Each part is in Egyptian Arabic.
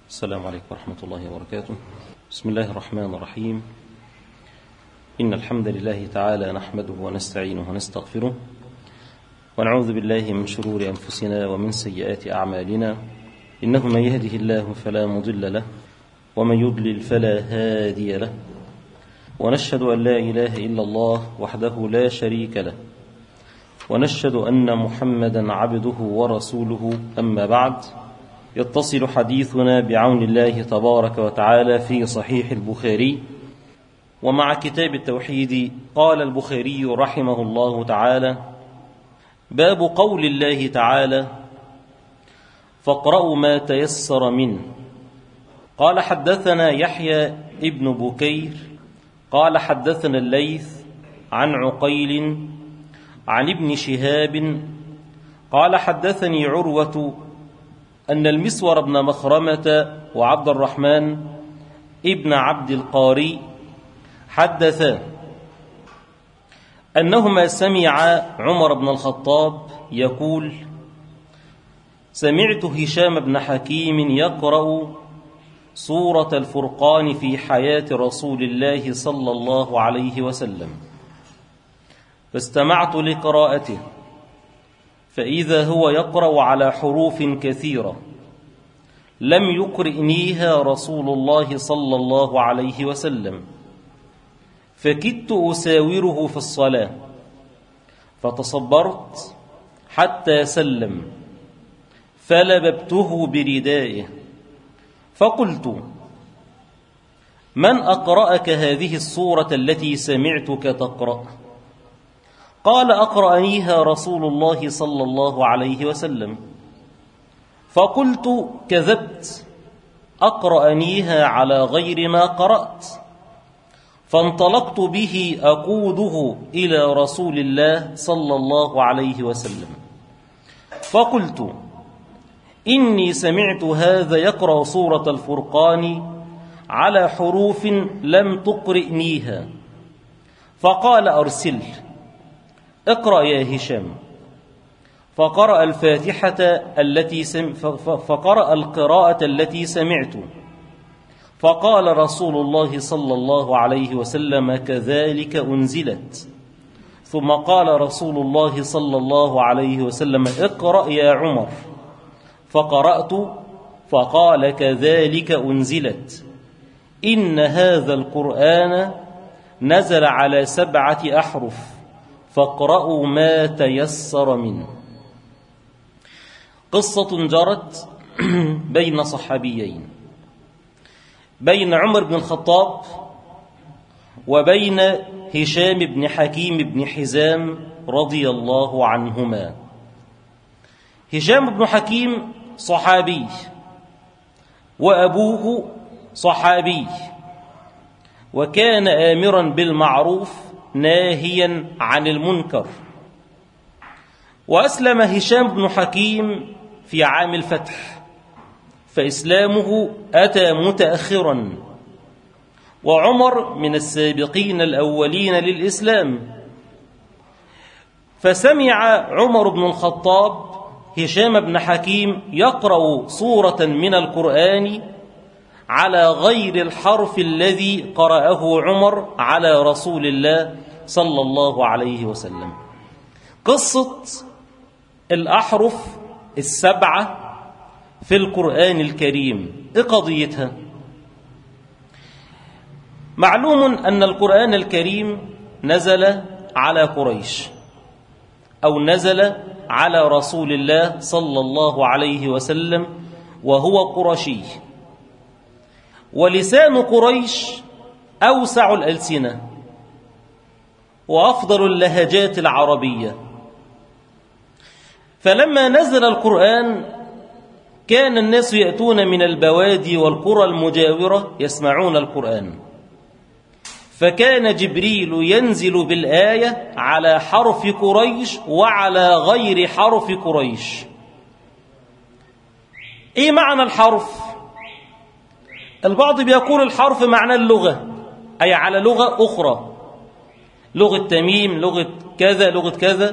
السلام عليكم ورحمة الله وبركاته بسم الله الرحمن الرحيم إن الحمد لله تعالى نحمده ونستعينه ونستغفره ونعوذ بالله من شرور أنفسنا ومن سيئات أعمالنا إنه من يهده الله فلا مضل له ومن يضلل فلا هادي له ونشهد أن لا إله إلا الله وحده لا شريك له ونشهد أن محمدا عبده ورسوله أما بعد يتصل حديثنا بعون الله تبارك وتعالى في صحيح البخاري ومع كتاب التوحيد قال البخاري رحمه الله تعالى باب قول الله تعالى فاقرأوا ما تيسر منه قال حدثنا يحيى ابن بكير قال حدثنا الليث عن عقيل عن ابن شهاب قال حدثني عروة أن المسور بن مخرمة وعبد الرحمن ابن عبد القاري حدثا أنهما سمعا عمر بن الخطاب يقول سمعت هشام بن حكيم يقرأ سورة الفرقان في حياة رسول الله صلى الله عليه وسلم فاستمعت لقراءته فإذا هو يقرأ على حروف كثيرة لم يقرئنيها رسول الله صلى الله عليه وسلم فكدت أساوره في الصلاة فتصبرت حتى سلم فلببته بردائه فقلت من أقرأك هذه الصورة التي سمعتك تقرأ قال أقرأنيها رسول الله صلى الله عليه وسلم فقلت كذبت أقرأنيها على غير ما قرأت فانطلقت به أقوده إلى رسول الله صلى الله عليه وسلم فقلت إني سمعت هذا يقرأ سورة الفرقان على حروف لم تقرئنيها فقال أرسل اقرأ يا هشام فقرأ الفاتحة التي سم فقرأ القراءة التي سمعت فقال رسول الله صلى الله عليه وسلم كذلك أنزلت ثم قال رسول الله صلى الله عليه وسلم اقرأ يا عمر فقرأت فقال كذلك أنزلت إن هذا القرآن نزل على سبعة أحرف فاقرأوا ما تيسر منه قصة جرت بين صحابيين بين عمر بن الخطاب وبين هشام بن حكيم بن حزام رضي الله عنهما هشام بن حكيم صحابي وأبوه صحابي وكان آمرا بالمعروف ناهيا عن المنكر وأسلم هشام بن حكيم في عام الفتح فإسلامه أتى متأخرا وعمر من السابقين الأولين للإسلام فسمع عمر بن الخطاب هشام بن حكيم يقرأ سورة من القرآن على غير الحرف الذي قرأه عمر على رسول الله صلى الله عليه وسلم قصة الأحرف السبعة في القرآن الكريم إيه قضيتها معلوم أن القرآن الكريم نزل على قريش أو نزل على رسول الله صلى الله عليه وسلم وهو قرشي ولسان قريش أوسع الألسنة وأفضل اللهجات العربية فلما نزل القرآن كان الناس يأتون من البوادي والقرى المجاورة يسمعون القرآن فكان جبريل ينزل بالآية على حرف قريش وعلى غير حرف قريش إيه معنى الحرف؟ البعض بيقول الحرف معنى اللغة أي على لغة أخرى لغة تميم لغة كذا لغة كذا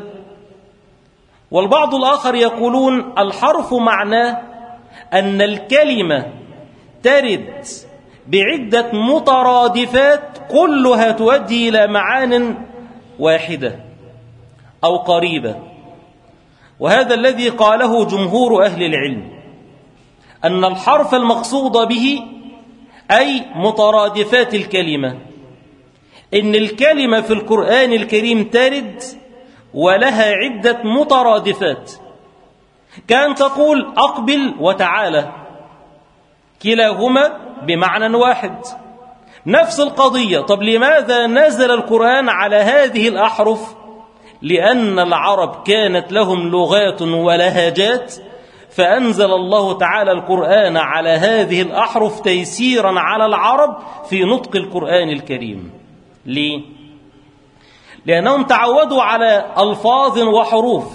والبعض الآخر يقولون الحرف معناه أن الكلمة ترد بعدة مترادفات كلها تؤدي إلى معان واحدة أو قريبة وهذا الذي قاله جمهور أهل العلم أن الحرف المقصود به أي مترادفات الكلمة إن الكلمة في القرآن الكريم ترد ولها عدة مترادفات كان تقول أقبل وتعالى كلاهما بمعنى واحد نفس القضية طب لماذا نزل القرآن على هذه الأحرف لأن العرب كانت لهم لغات ولهجات فأنزل الله تعالى القرآن على هذه الأحرف تيسيرا على العرب في نطق القرآن الكريم ليه؟ لأنهم تعودوا على ألفاظ وحروف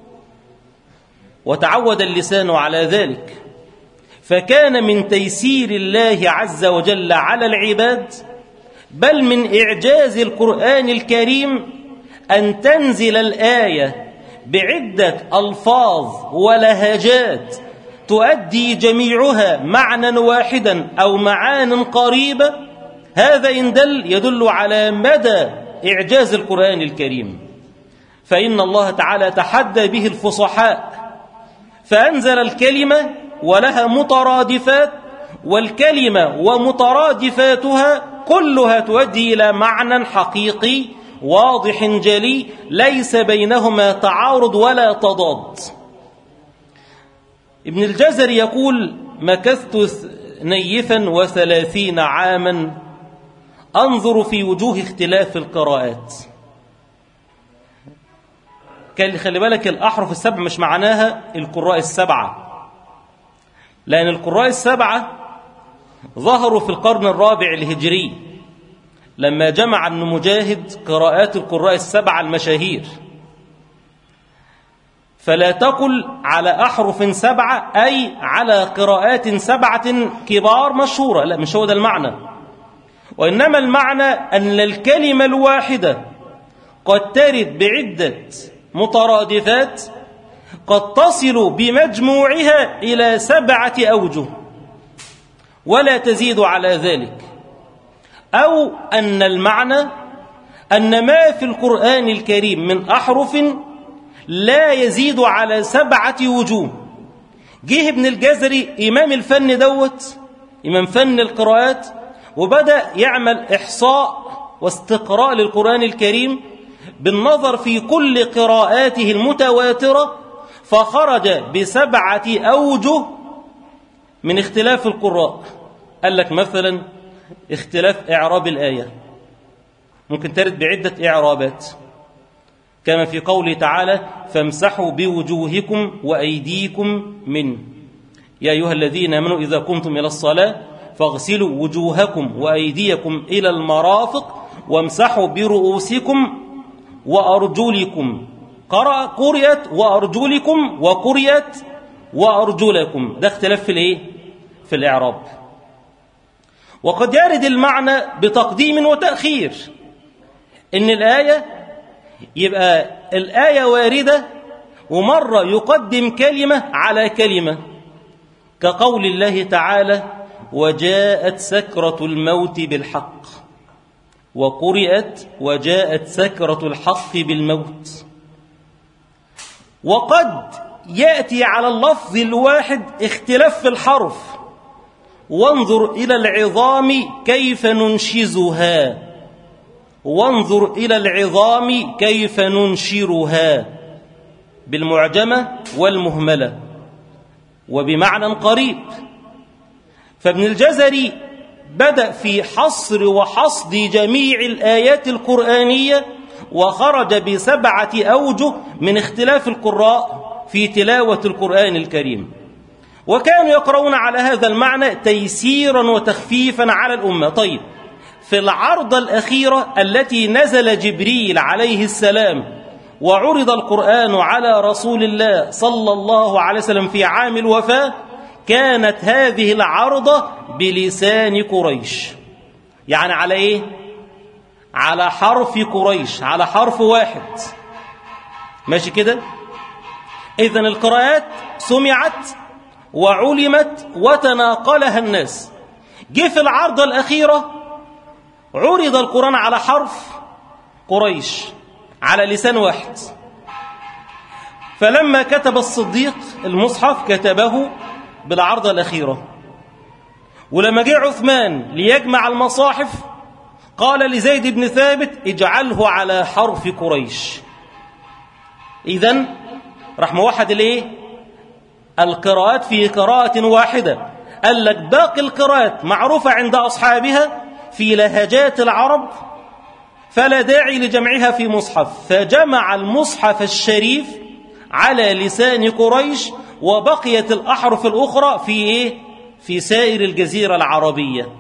وتعود اللسان على ذلك فكان من تيسير الله عز وجل على العباد بل من إعجاز القرآن الكريم أن تنزل الآية بعدة ألفاظ ولهجات تؤدي جميعها معنى واحدا أو معان قريبة هذا إن دل يدل على مدى إعجاز القرآن الكريم فإن الله تعالى تحدى به الفصحاء فأنزل الكلمة ولها مترادفات والكلمة ومترادفاتها كلها تؤدي إلى معنى حقيقي واضح جلي ليس بينهما تعارض ولا تضاد ابن الجزر يقول مكثت نيفا وثلاثين عاما أنظر في وجوه اختلاف القراءات كان خلي بالك الأحرف السبع مش معناها القراء السبعة لأن القراء السبعة ظهروا في القرن الرابع الهجري لما جمع ابن مجاهد قراءات القراء السبعة المشاهير فلا تقل على أحرف سبعة أي على قراءات سبعة كبار مشهورة لا مش هو ده المعنى وإنما المعنى أن الكلمة الواحدة قد ترد بعدة مترادفات قد تصل بمجموعها إلى سبعة أوجه ولا تزيد على ذلك أو أن المعنى أن ما في القرآن الكريم من أحرف لا يزيد على سبعة وجوه جه ابن الجزري إمام الفن دوت إمام فن القراءات وبدأ يعمل إحصاء واستقراء للقرآن الكريم بالنظر في كل قراءاته المتواترة فخرج بسبعة أوجه من اختلاف القراء قال لك مثلا اختلاف إعراب الآية ممكن ترد بعدة إعرابات كما في قوله تعالى فامسحوا بوجوهكم وأيديكم من يا أيها الذين آمنوا إذا قمتم إلى الصلاة فاغسلوا وجوهكم وأيديكم إلى المرافق وامسحوا برؤوسكم وأرجلكم قرأ قريت وأرجلكم وقريت وأرجلكم ده اختلاف في الإيه؟ في الإعراب وقد يرد المعنى بتقديم وتأخير إن الآية يبقى الآية واردة ومرة يقدم كلمة على كلمة كقول الله تعالى وجاءت سكرة الموت بالحق وقرئت وجاءت سكرة الحق بالموت وقد يأتي على اللفظ الواحد اختلاف في الحرف وانظر إلى العظام كيف ننشزها وانظر إلى العظام كيف ننشرها بالمعجمة والمهملة وبمعنى قريب فابن الجزري بدأ في حصر وحصد جميع الآيات القرآنية وخرج بسبعة أوجه من اختلاف القراء في تلاوة القرآن الكريم وكانوا يقرؤون على هذا المعنى تيسيرا وتخفيفا على الأمة طيب في العرضة الأخيرة التي نزل جبريل عليه السلام وعرض القرآن على رسول الله صلى الله عليه وسلم في عام الوفاة كانت هذه العرضة بلسان قريش يعني على إيه؟ على حرف قريش على حرف واحد ماشي كده إذن القراءات سمعت وعلمت وتناقلها الناس جه في العرضة الأخيرة عرض القرآن على حرف قريش على لسان واحد فلما كتب الصديق المصحف كتبه بالعرضة الأخيرة ولما جه عثمان ليجمع المصاحف قال لزيد بن ثابت اجعله على حرف قريش إذن راح موحد الايه القراءات في قراءة واحدة قال لك باقي القراءات معروفة عند أصحابها في لهجات العرب فلا داعي لجمعها في مصحف فجمع المصحف الشريف على لسان قريش وبقيت الأحرف الأخرى في إيه؟ في سائر الجزيرة العربية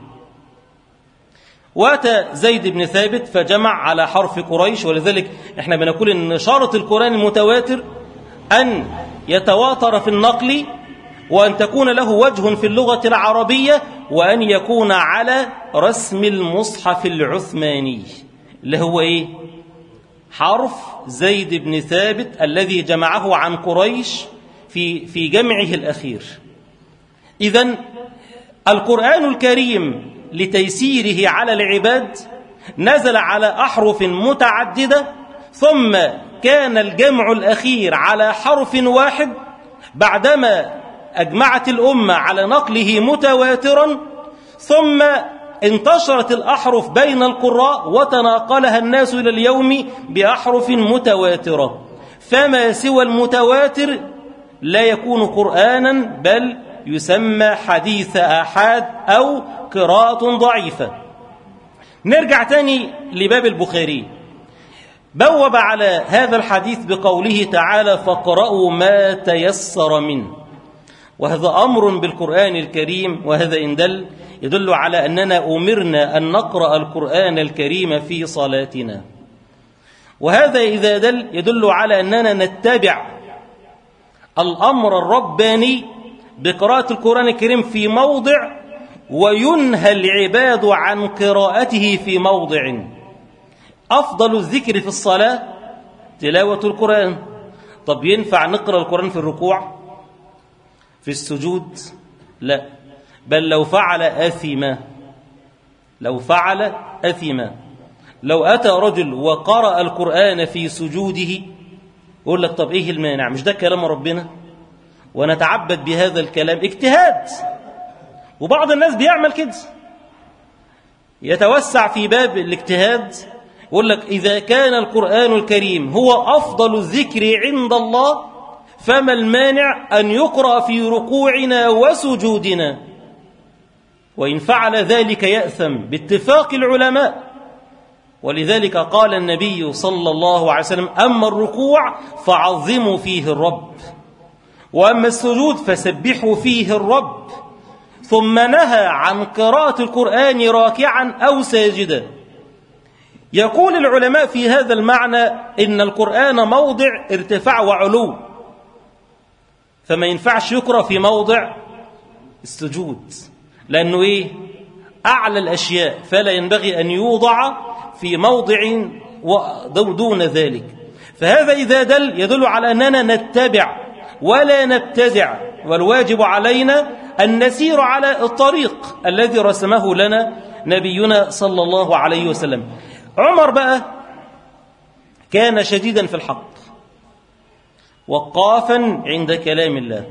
واتى زيد بن ثابت فجمع على حرف قريش ولذلك احنا بنقول ان شرط القرآن المتواتر أن يتواتر في النقل وأن تكون له وجه في اللغة العربية وأن يكون على رسم المصحف العثماني اللي هو إيه؟ حرف زيد بن ثابت الذي جمعه عن قريش في في جمعه الأخير إذا القرآن الكريم لتيسيره على العباد نزل على أحرف متعددة ثم كان الجمع الأخير على حرف واحد بعدما أجمعت الأمة على نقله متواترا ثم انتشرت الأحرف بين القراء وتناقلها الناس إلى اليوم بأحرف متواترة فما سوى المتواتر لا يكون قرآنا بل يسمى حديث آحاد أو قراءة ضعيفة نرجع تاني لباب البخاري بوب على هذا الحديث بقوله تعالى فاقرأوا ما تيسر منه وهذا أمر بالقرآن الكريم وهذا إن دل يدل على أننا أمرنا أن نقرأ القرآن الكريم في صلاتنا وهذا إذا دل يدل على أننا نتبع الأمر الرباني بقراءة القرآن الكريم في موضع وينهى العباد عن قراءته في موضع أفضل الذكر في الصلاة تلاوة القرآن طب ينفع نقرأ القرآن في الركوع في السجود لا بل لو فعل أثما لو فعل أثما لو أتى رجل وقرأ القرآن في سجوده يقول لك طب إيه المانع مش ده كلام ربنا ونتعبد بهذا الكلام اجتهاد وبعض الناس بيعمل كده يتوسع في باب الاجتهاد يقول لك إذا كان القرآن الكريم هو أفضل الذكر عند الله فما المانع أن يقرأ في ركوعنا وسجودنا وإن فعل ذلك يأثم باتفاق العلماء ولذلك قال النبي صلى الله عليه وسلم أما الركوع فعظموا فيه الرب وأما السجود فسبحوا فيه الرب ثم نهى عن قراءة القرآن راكعا أو ساجدا يقول العلماء في هذا المعنى إن القرآن موضع ارتفاع وعلو فما ينفعش يقرأ في موضع السجود لأنه إيه أعلى الأشياء فلا ينبغي أن يوضع في موضع دون ذلك فهذا إذا دل يدل على أننا نتبع ولا نبتدع والواجب علينا أن نسير على الطريق الذي رسمه لنا نبينا صلى الله عليه وسلم عمر بقى كان شديدا في الحق وقافا عند كلام الله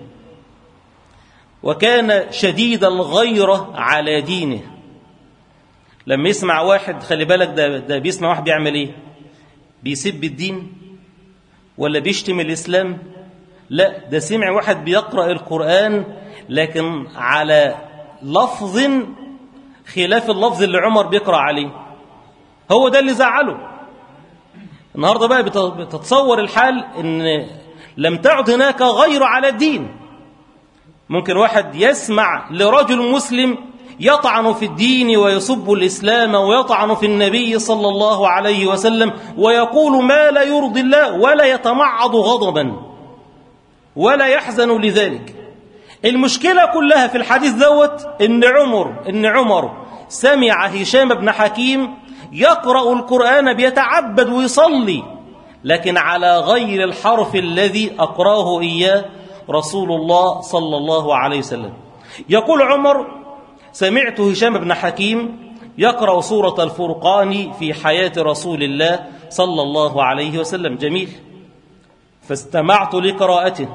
وكان شديد الغيرة على دينه لما يسمع واحد خلي بالك ده, ده بيسمع واحد بيعمل ايه بيسب الدين ولا بيشتم الإسلام لا ده سمع واحد بيقرأ القرآن لكن على لفظ خلاف اللفظ اللي عمر بيقرأ عليه هو ده اللي زعله النهاردة بقى بتتصور الحال ان لم تعد هناك غير على الدين ممكن واحد يسمع لرجل مسلم يطعن في الدين ويسب الإسلام ويطعن في النبي صلى الله عليه وسلم ويقول ما لا يرضي الله ولا يتمعض غضبا ولا يحزن لذلك المشكلة كلها في الحديث دوت إن عمر إن عمر سمع هشام بن حكيم يقرأ القرآن بيتعبد ويصلي لكن على غير الحرف الذي أقراه إياه رسول الله صلى الله عليه وسلم يقول عمر سمعت هشام بن حكيم يقرأ سورة الفرقان في حياة رسول الله صلى الله عليه وسلم جميل فاستمعت لقراءته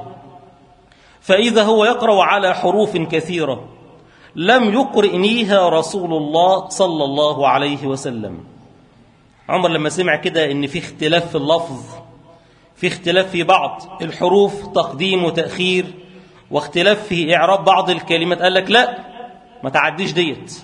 فإذا هو يقرأ على حروف كثيرة لم يقرئنيها رسول الله صلى الله عليه وسلم عمر لما سمع كده ان في اختلاف في اللفظ في اختلاف في بعض الحروف تقديم وتأخير واختلاف في إعراب بعض الكلمات قال لك لا ما تعديش ديت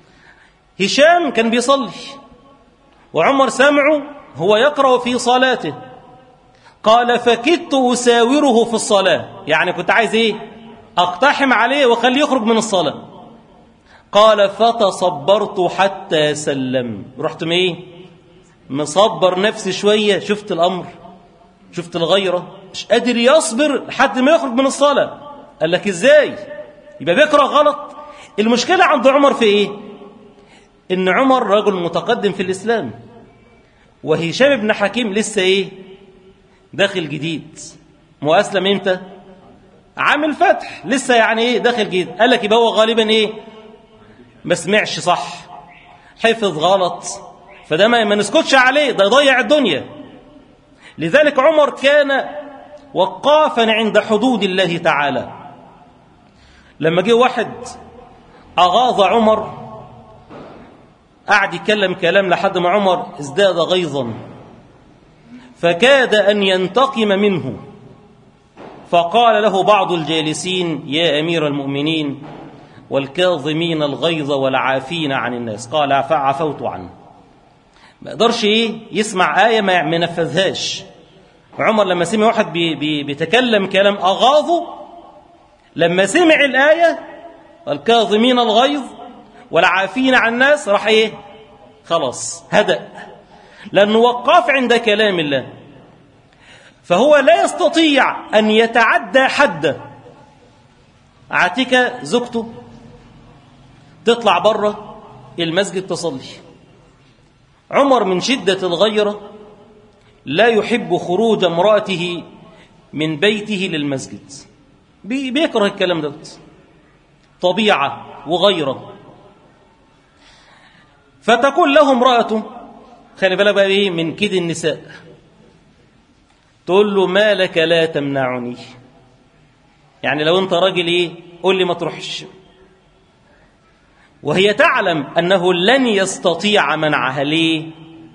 هشام كان بيصلي وعمر سمعه هو يقرأ في صلاته قال فكدت أساوره في الصلاة يعني كنت عايز إيه أقتحم عليه وخليه يخرج من الصلاة قال فتصبرت حتى سلم رحت ايه مصبر نفسي شوية شفت الأمر شفت الغيرة مش قادر يصبر لحد ما يخرج من الصلاة قال لك ازاي يبقى بيقرأ غلط المشكلة عند عمر في ايه ان عمر رجل متقدم في الإسلام وهشام بن حكيم لسه ايه داخل جديد مؤسلم امتى عامل فتح لسه يعني ايه داخل جديد قال لك يبقى هو غالبا ايه ما سمعش صح حفظ غلط فده ما نسكتش عليه ده يضيع الدنيا لذلك عمر كان وقافا عند حدود الله تعالى لما جه واحد أغاظ عمر قعد يتكلم كلام لحد ما عمر ازداد غيظا فكاد أن ينتقم منه فقال له بعض الجالسين يا أمير المؤمنين والكاظمين الغيظ والعافين عن الناس قال فعفوت عنه ما قدرش ايه يسمع آية ما منفذهاش عمر لما سمع واحد بي بي بيتكلم كلام أغاظه لما سمع الآية والكاظمين الغيظ والعافين عن الناس راح ايه خلاص هدأ لأنه وقف عند كلام الله فهو لا يستطيع أن يتعدى حده عاتكة زوجته تطلع بره المسجد تصلي عمر من شدة الغيرة لا يحب خروج امرأته من بيته للمسجد بيكره الكلام ده طبيعة وغيرة فتقول له امرأته خلي بالك بقى ايه من كيد النساء تقول له ما لك لا تمنعني يعني لو انت راجل ايه قول لي ما تروحش وهي تعلم أنه لن يستطيع منعها ليه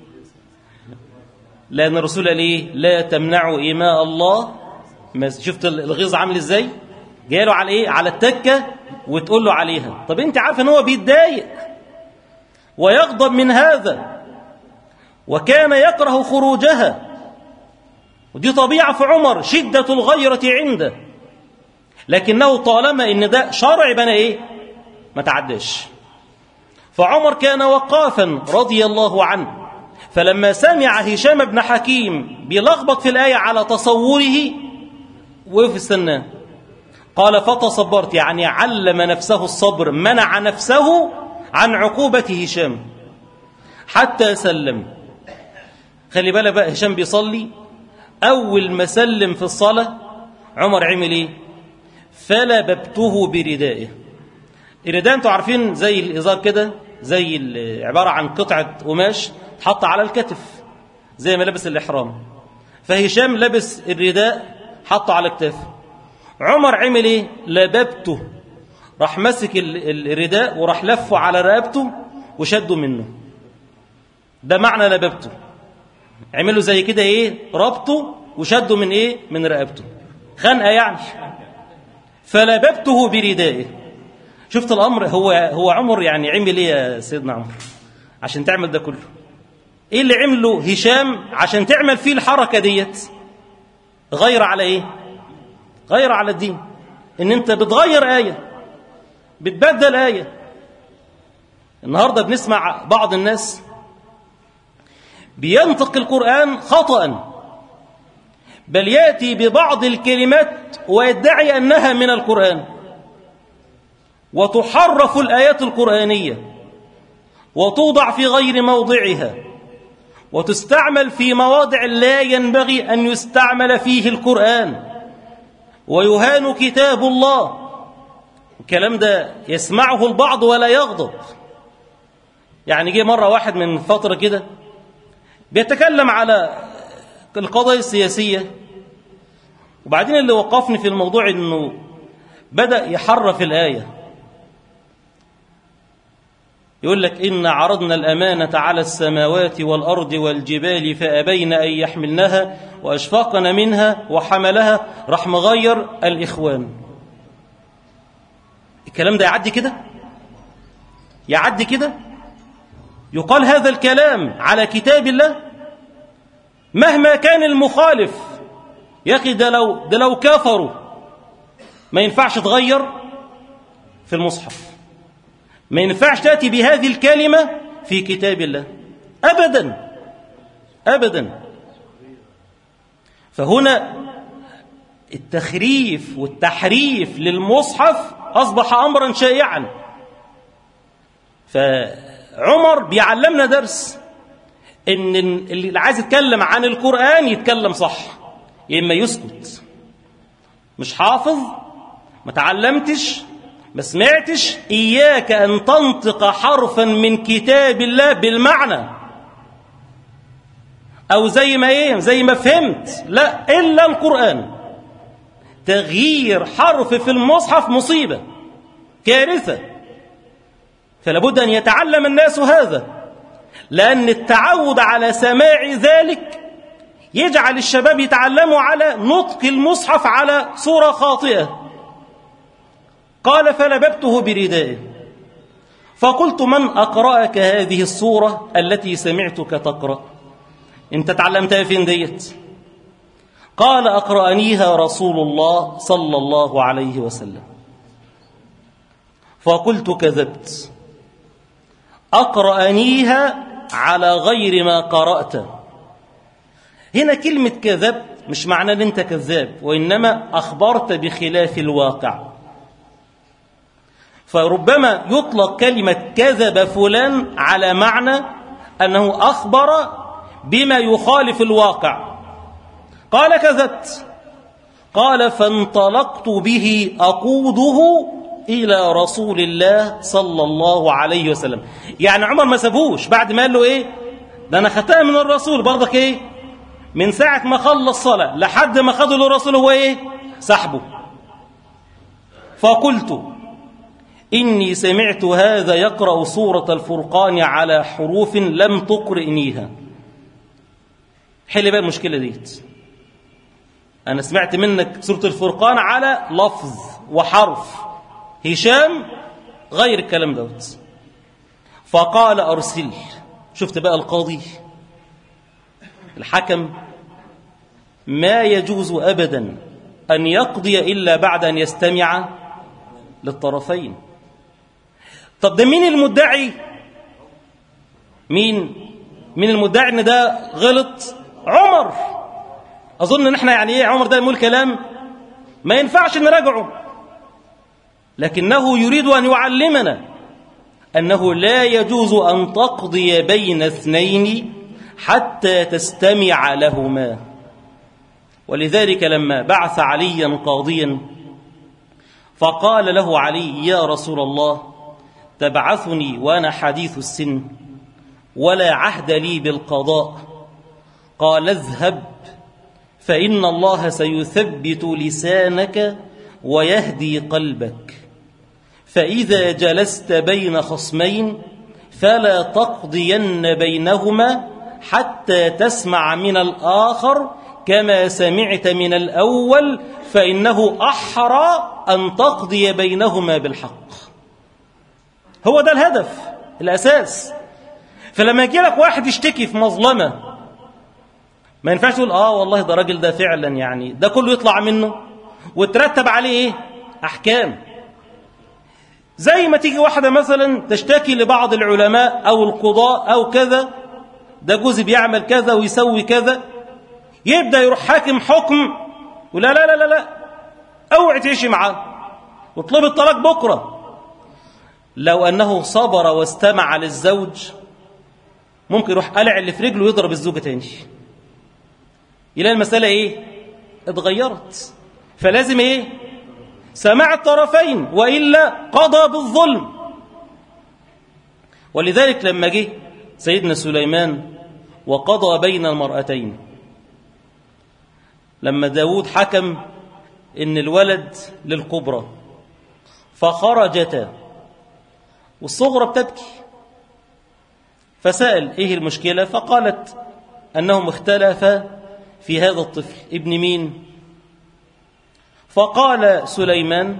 لأن الرسول ليه لا تمنعوا إيماء الله شفت الغيظ عامل إزاي جاله على إيه على التكة وتقول له عليها طب أنت عارف أن هو بيتضايق ويغضب من هذا وكان يكره خروجها ودي طبيعة في عمر شدة الغيرة عنده لكنه طالما ان ده شرع بنا ايه ما تعداش فعمر كان وقافا رضي الله عنه فلما سمع هشام بن حكيم بيلخبط في الآية على تصوره وقف استناه قال فتصبرت يعني علم نفسه الصبر منع نفسه عن عقوبة هشام حتى سلم خلي بالك بقى هشام بيصلي أول ما سلم في الصلاة عمر عمل إيه فلببته بردائه الرداء انتوا عارفين زي الإزار كده زي عبارة عن قطعة قماش تحط على الكتف زي ما لبس الإحرام فهشام لبس الرداء حطه على كتافه عمر عمل ايه لببته راح مسك الرداء وراح لفه على رقبته وشده منه ده معنى لببته عمله زي كده ايه ربطه وشده من ايه من رقبته خنقه يعني فلببته بردائه شفت الامر هو هو عمر يعني عمل ايه يا سيدنا عمر عشان تعمل ده كله ايه اللي عمله هشام عشان تعمل فيه الحركه ديت غير على ايه غير على الدين ان انت بتغير ايه بتبدل ايه النهارده بنسمع بعض الناس بينطق القران خطأ بل ياتي ببعض الكلمات ويدعي انها من القران وتحرف الايات القرانيه وتوضع في غير موضعها وتستعمل في مواضع لا ينبغي ان يستعمل فيه القران ويهان كتاب الله الكلام ده يسمعه البعض ولا يغضب يعني جه مرة واحد من فترة كده بيتكلم على القضايا السياسية وبعدين اللي وقفني في الموضوع انه بدأ يحرف الآية يقول لك إن عرضنا الأمانة على السماوات والأرض والجبال فأبين أن يحملنها وأشفقن منها وحملها راح مغير الإخوان الكلام ده يعدي كده يعدي كده يقال هذا الكلام على كتاب الله مهما كان المخالف يا أخي ده لو, ده لو كفروا ما ينفعش تغير في المصحف ما ينفعش تأتي بهذه الكلمة في كتاب الله أبدا أبدا فهنا التخريف والتحريف للمصحف أصبح أمرا شائعا فعمر بيعلمنا درس إن اللي عايز يتكلم عن القرآن يتكلم صح يا إما يسكت مش حافظ ما تعلمتش ما سمعتش إياك أن تنطق حرفا من كتاب الله بالمعنى أو زي ما إيه زي ما فهمت لا إلا القرآن تغيير حرف في المصحف مصيبة كارثة فلابد أن يتعلم الناس هذا لأن التعود على سماع ذلك يجعل الشباب يتعلموا على نطق المصحف على صورة خاطئة قال فلببته بردائه فقلت من أقرأك هذه الصورة التي سمعتك تقرأ انت تعلمتها فين ديت قال أقرأنيها رسول الله صلى الله عليه وسلم فقلت كذبت أقرأنيها على غير ما قرأت هنا كلمة كذبت مش معنى ان انت كذاب وإنما أخبرت بخلاف الواقع فربما يطلق كلمة كذب فلان على معنى أنه أخبر بما يخالف الواقع قال كذبت قال فانطلقت به أقوده إلى رسول الله صلى الله عليه وسلم يعني عمر ما سابوش بعد ما قال له إيه ده أنا خدتها من الرسول برضك إيه من ساعة ما خلص صلاة لحد ما خدوا للرسول هو إيه سحبه فقلت إني سمعت هذا يقرأ سورة الفرقان على حروف لم تقرئنيها حل بقى المشكلة ديت أنا سمعت منك سورة الفرقان على لفظ وحرف هشام غير الكلام دوت فقال أرسل شفت بقى القاضي الحكم ما يجوز أبدا أن يقضي إلا بعد أن يستمع للطرفين طب ده مين المدعي مين مين المدعي ان ده غلط عمر اظن ان احنا يعني ايه عمر ده يقول كلام ما ينفعش نراجعه لكنه يريد ان يعلمنا انه لا يجوز ان تقضي بين اثنين حتى تستمع لهما ولذلك لما بعث عليا قاضيا فقال له علي يا رسول الله تبعثني وانا حديث السن ولا عهد لي بالقضاء قال اذهب فان الله سيثبت لسانك ويهدي قلبك فاذا جلست بين خصمين فلا تقضين بينهما حتى تسمع من الاخر كما سمعت من الاول فانه احرى ان تقضي بينهما بالحق هو ده الهدف الأساس فلما يجي لك واحد يشتكي في مظلمة ما ينفعش تقول آه والله ده راجل ده فعلا يعني ده كله يطلع منه وترتب عليه إيه أحكام زي ما تيجي واحدة مثلا تشتكي لبعض العلماء أو القضاء أو كذا ده جوزي بيعمل كذا ويسوي كذا يبدأ يروح حاكم حكم ولا لا لا لا لا اوعي تعيشي معاه واطلبي الطلاق بكره لو أنه صبر واستمع للزوج ممكن يروح قلع اللي في رجله ويضرب الزوجة تاني يلاقي المسألة إيه؟ اتغيرت فلازم إيه؟ سماع الطرفين وإلا قضى بالظلم ولذلك لما جه سيدنا سليمان وقضى بين المرأتين لما داود حكم إن الولد للكبرى فخرجتا والصغرى بتبكي فسأل إيه المشكلة فقالت أنهم اختلفا في هذا الطفل ابن مين فقال سليمان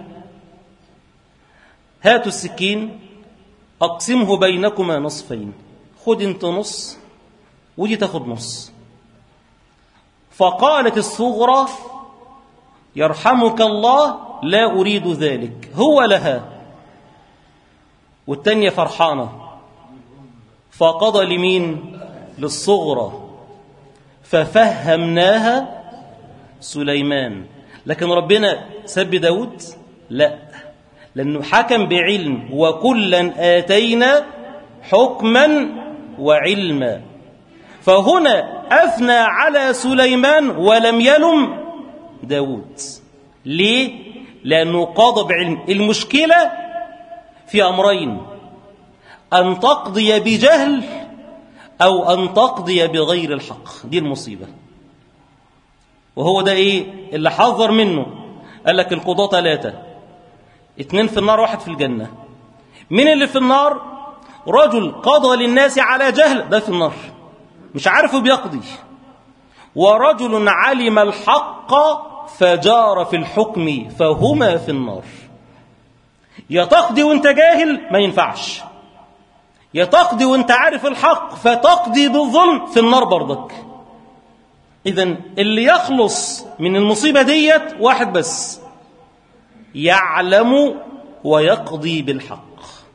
هاتوا السكين أقسمه بينكما نصفين خد انت نص ودي تاخد نص فقالت الصغرى يرحمك الله لا أريد ذلك هو لها والتانية فرحانة فقضى لمين للصغرى ففهمناها سليمان لكن ربنا سب داود لا لأنه حكم بعلم وكلا آتينا حكما وعلما فهنا أثنى على سليمان ولم يلم داود ليه؟ لأنه قاضى بعلم المشكلة في أمرين أن تقضي بجهل أو أن تقضي بغير الحق دي المصيبة وهو ده إيه اللي حذر منه قال لك القضاة ثلاثة اتنين في النار واحد في الجنة مين اللي في النار رجل قضى للناس على جهل ده في النار مش عارف بيقضي ورجل علم الحق فجار في الحكم فهما في النار يا تقضي وانت جاهل ما ينفعش يا تقضي وانت عارف الحق فتقضي بالظلم في النار برضك اذا اللي يخلص من المصيبة ديت واحد بس يعلم ويقضي بالحق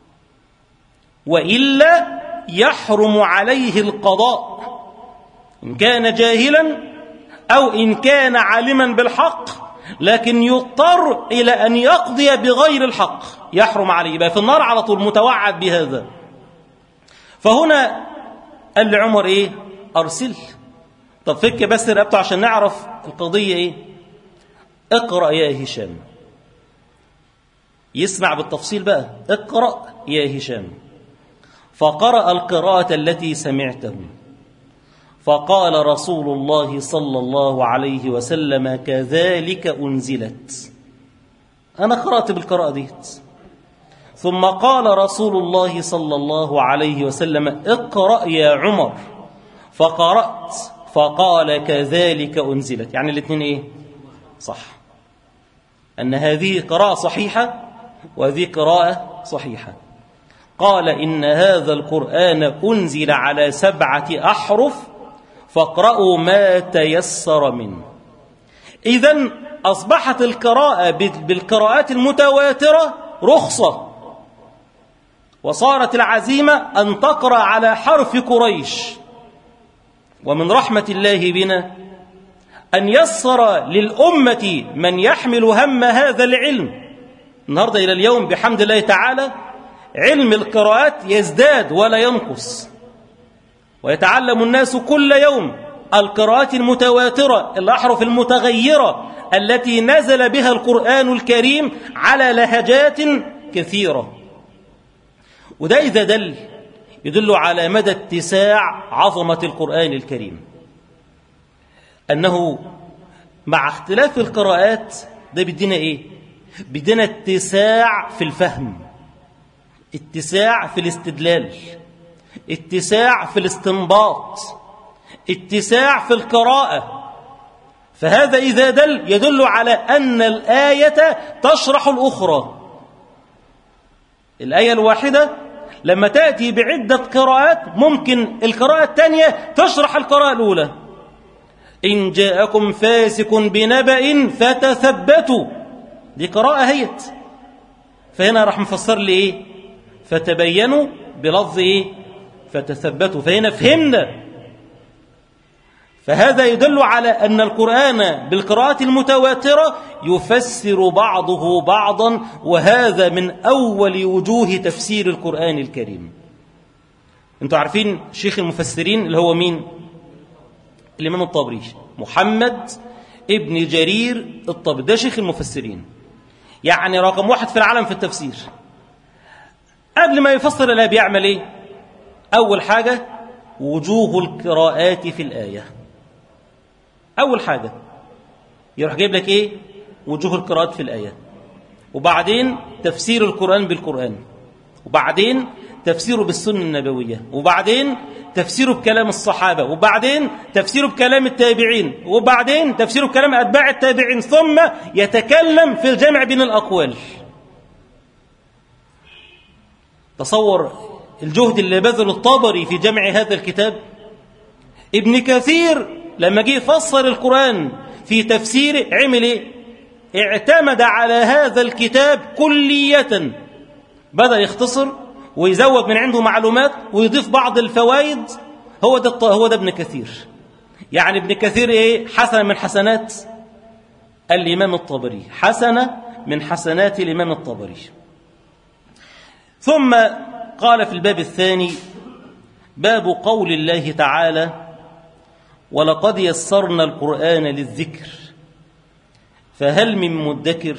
وإلا يحرم عليه القضاء إن كان جاهلا أو إن كان عالما بالحق لكن يضطر إلى أن يقضي بغير الحق يحرم عليه يبقى في النار على طول متوعد بهذا فهنا قال لعمر إيه أرسل طب فك بس رقبته عشان نعرف القضية إيه اقرأ يا هشام يسمع بالتفصيل بقى اقرأ يا هشام فقرأ القراءة التي سمعته فقال رسول الله صلى الله عليه وسلم كذلك أنزلت أنا قرأت بالقراءة ديت ثم قال رسول الله صلى الله عليه وسلم اقرأ يا عمر فقرأت فقال كذلك أنزلت يعني الاثنين إيه صح أن هذه قراءة صحيحة وهذه قراءة صحيحة قال إن هذا القرآن أنزل على سبعة أحرف فاقرأوا ما تيسر منه إذا أصبحت القراءة بالقراءات المتواترة رخصة وصارت العزيمة أن تقرأ على حرف قريش ومن رحمة الله بنا أن يسر للأمة من يحمل هم هذا العلم النهاردة إلى اليوم بحمد الله تعالى علم القراءات يزداد ولا ينقص ويتعلم الناس كل يوم القراءات المتواترة الأحرف المتغيرة التي نزل بها القرآن الكريم على لهجات كثيرة وده إذا دل يدل على مدى اتساع عظمة القرآن الكريم أنه مع اختلاف القراءات ده بيدينا إيه؟ بيدينا اتساع في الفهم اتساع في الاستدلال اتساع في الاستنباط اتساع في القراءة فهذا إذا دل يدل على أن الآية تشرح الأخرى الآية الواحدة لما تأتي بعدة قراءات ممكن القراءة الثانية تشرح القراءة الأولى إن جاءكم فاسق بنبأ فتثبتوا دي قراءة هيت فهنا راح مفسر لي إيه فتبينوا بلفظ إيه فتثبتوا فهنا فهمنا فهذا يدل على أن القرآن بالقراءة المتواترة يفسر بعضه بعضا وهذا من أول وجوه تفسير القرآن الكريم انتوا عارفين شيخ المفسرين اللي هو مين الإمام الطبري محمد ابن جرير الطبري ده شيخ المفسرين يعني رقم واحد في العالم في التفسير قبل ما يفسر الآية بيعمل إيه أول حاجة وجوه القراءات في الآية أول حاجة يروح جايب لك إيه وجوه القراءات في الآية وبعدين تفسير القرآن بالقرآن وبعدين تفسيره بالسنة النبوية وبعدين تفسيره بكلام الصحابة وبعدين تفسيره بكلام التابعين وبعدين تفسيره بكلام أتباع التابعين ثم يتكلم في الجمع بين الأقوال تصور الجهد اللي بذل الطبري في جمع هذا الكتاب ابن كثير لما جه يفسر القرآن في تفسيره عمل ايه اعتمد على هذا الكتاب كلية بدأ يختصر ويزود من عنده معلومات ويضيف بعض الفوائد هو ده هو ده ابن كثير يعني ابن كثير ايه حسنه من حسنات الامام الطبري حسنه من حسنات الامام الطبري ثم قال في الباب الثاني باب قول الله تعالى ولقد يسرنا القران للذكر فهل من مدكر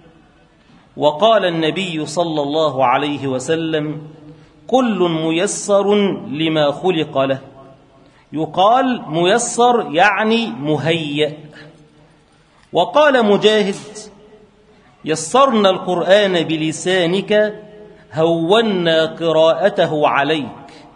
وقال النبي صلى الله عليه وسلم كل ميسر لما خلق له يقال ميسر يعني مهيأ وقال مجاهد يسرنا القرآن بلسانك هونا قراءته عليك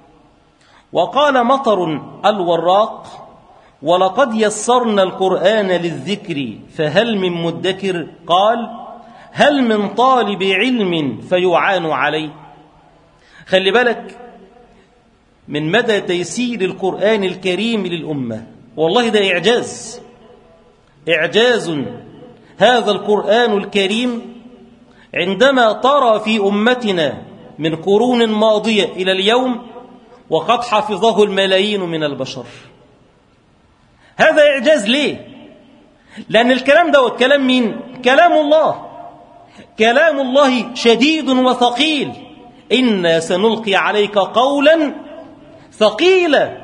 وقال مطر الوراق ولقد يسرنا القرآن للذكر فهل من مدكر قال هل من طالب علم فيعان عليه خلي بالك من مدى تيسير القرآن الكريم للأمة والله ده إعجاز إعجاز هذا القرآن الكريم عندما ترى في أمتنا من قرون ماضية إلى اليوم وقد حفظه الملايين من البشر هذا إعجاز ليه؟ لأن الكلام ده كلام مين؟ كلام الله كلام الله شديد وثقيل إنا سنلقي عليك قولا ثقيلا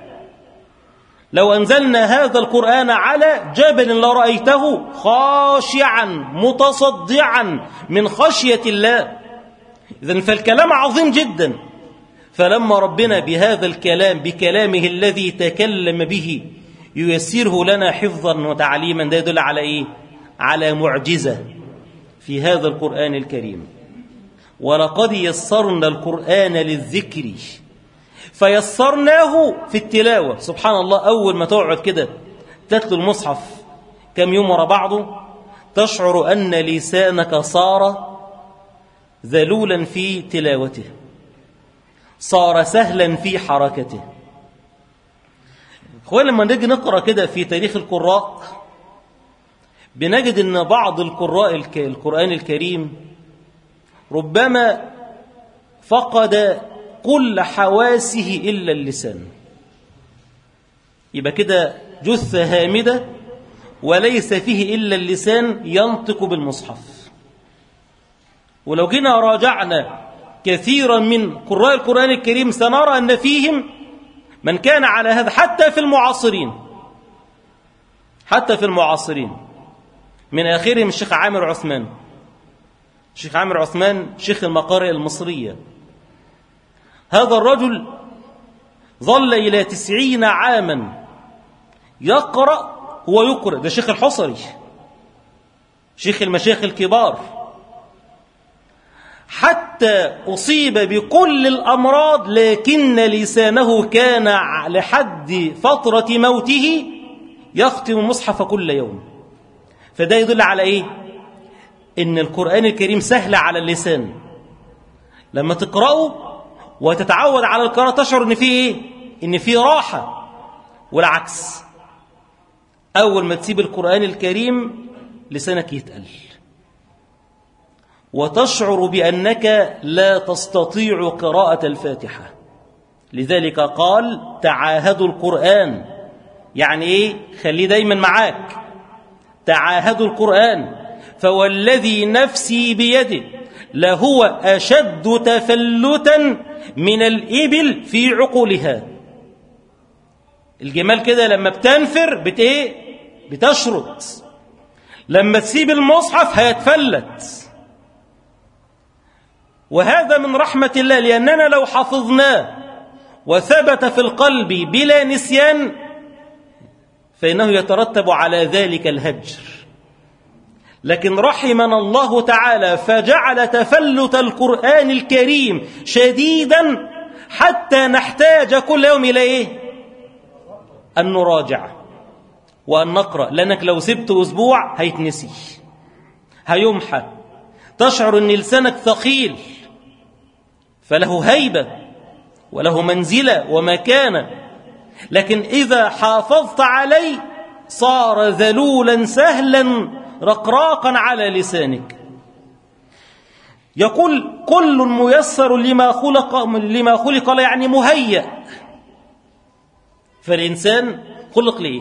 لو أنزلنا هذا القرآن على جبل لرأيته خاشعا متصدعا من خشية الله إذن فالكلام عظيم جدا فلما ربنا بهذا الكلام بكلامه الذي تكلم به ييسره لنا حفظا وتعليما ده يدل على إيه؟ على معجزة في هذا القرآن الكريم ولقد يسرنا القرآن للذكر فيسرناه في التلاوة سبحان الله أول ما تقعد كده تتلو المصحف كم يوم ورا بعضه تشعر أن لسانك صار ذلولا في تلاوته صار سهلا في حركته اخوان لما نيجي نقرا كده في تاريخ القراء بنجد ان بعض القراء القرآن الكريم ربما فقد كل حواسه إلا اللسان يبقى كده جثة هامدة وليس فيه إلا اللسان ينطق بالمصحف ولو جينا راجعنا كثيرا من قراء القرآن الكريم سنرى أن فيهم من كان على هذا حتى في المعاصرين حتى في المعاصرين من آخرهم الشيخ عامر عثمان الشيخ عامر عثمان شيخ المقارئ المصرية هذا الرجل ظل إلى تسعين عاما يقرأ هو يقرأ ده شيخ الحصري شيخ المشايخ الكبار حتى أصيب بكل الأمراض لكن لسانه كان لحد فترة موته يختم المصحف كل يوم فده يدل على إيه إن القرآن الكريم سهل على اللسان لما تقرأه وتتعود على القراءة تشعر إن فيه إيه إن فيه راحة والعكس أول ما تسيب القرآن الكريم لسانك يتقل وتشعر بأنك لا تستطيع قراءة الفاتحة لذلك قال تعاهدوا القرآن يعني إيه خليه دايما معاك تعاهدوا القرآن فوالذي نفسي بيده لهو أشد تفلتا من الإبل في عقولها الجمال كده لما بتنفر بت ايه بتشرط لما تسيب المصحف هيتفلت وهذا من رحمة الله لأننا لو حفظناه وثبت في القلب بلا نسيان فإنه يترتب على ذلك الهجر لكن رحمنا الله تعالى فجعل تفلت القرآن الكريم شديدا حتى نحتاج كل يوم إلى إيه؟ أن نراجع وأن نقرأ لأنك لو سبت أسبوع هيتنسي هيمحى تشعر أن لسانك ثقيل فله هيبة وله منزلة ومكانة لكن إذا حافظت عليه صار ذلولا سهلا رقراقا على لسانك يقول كل ميسر لما خلق لما خلق له يعني مهيأ فالإنسان خلق لإيه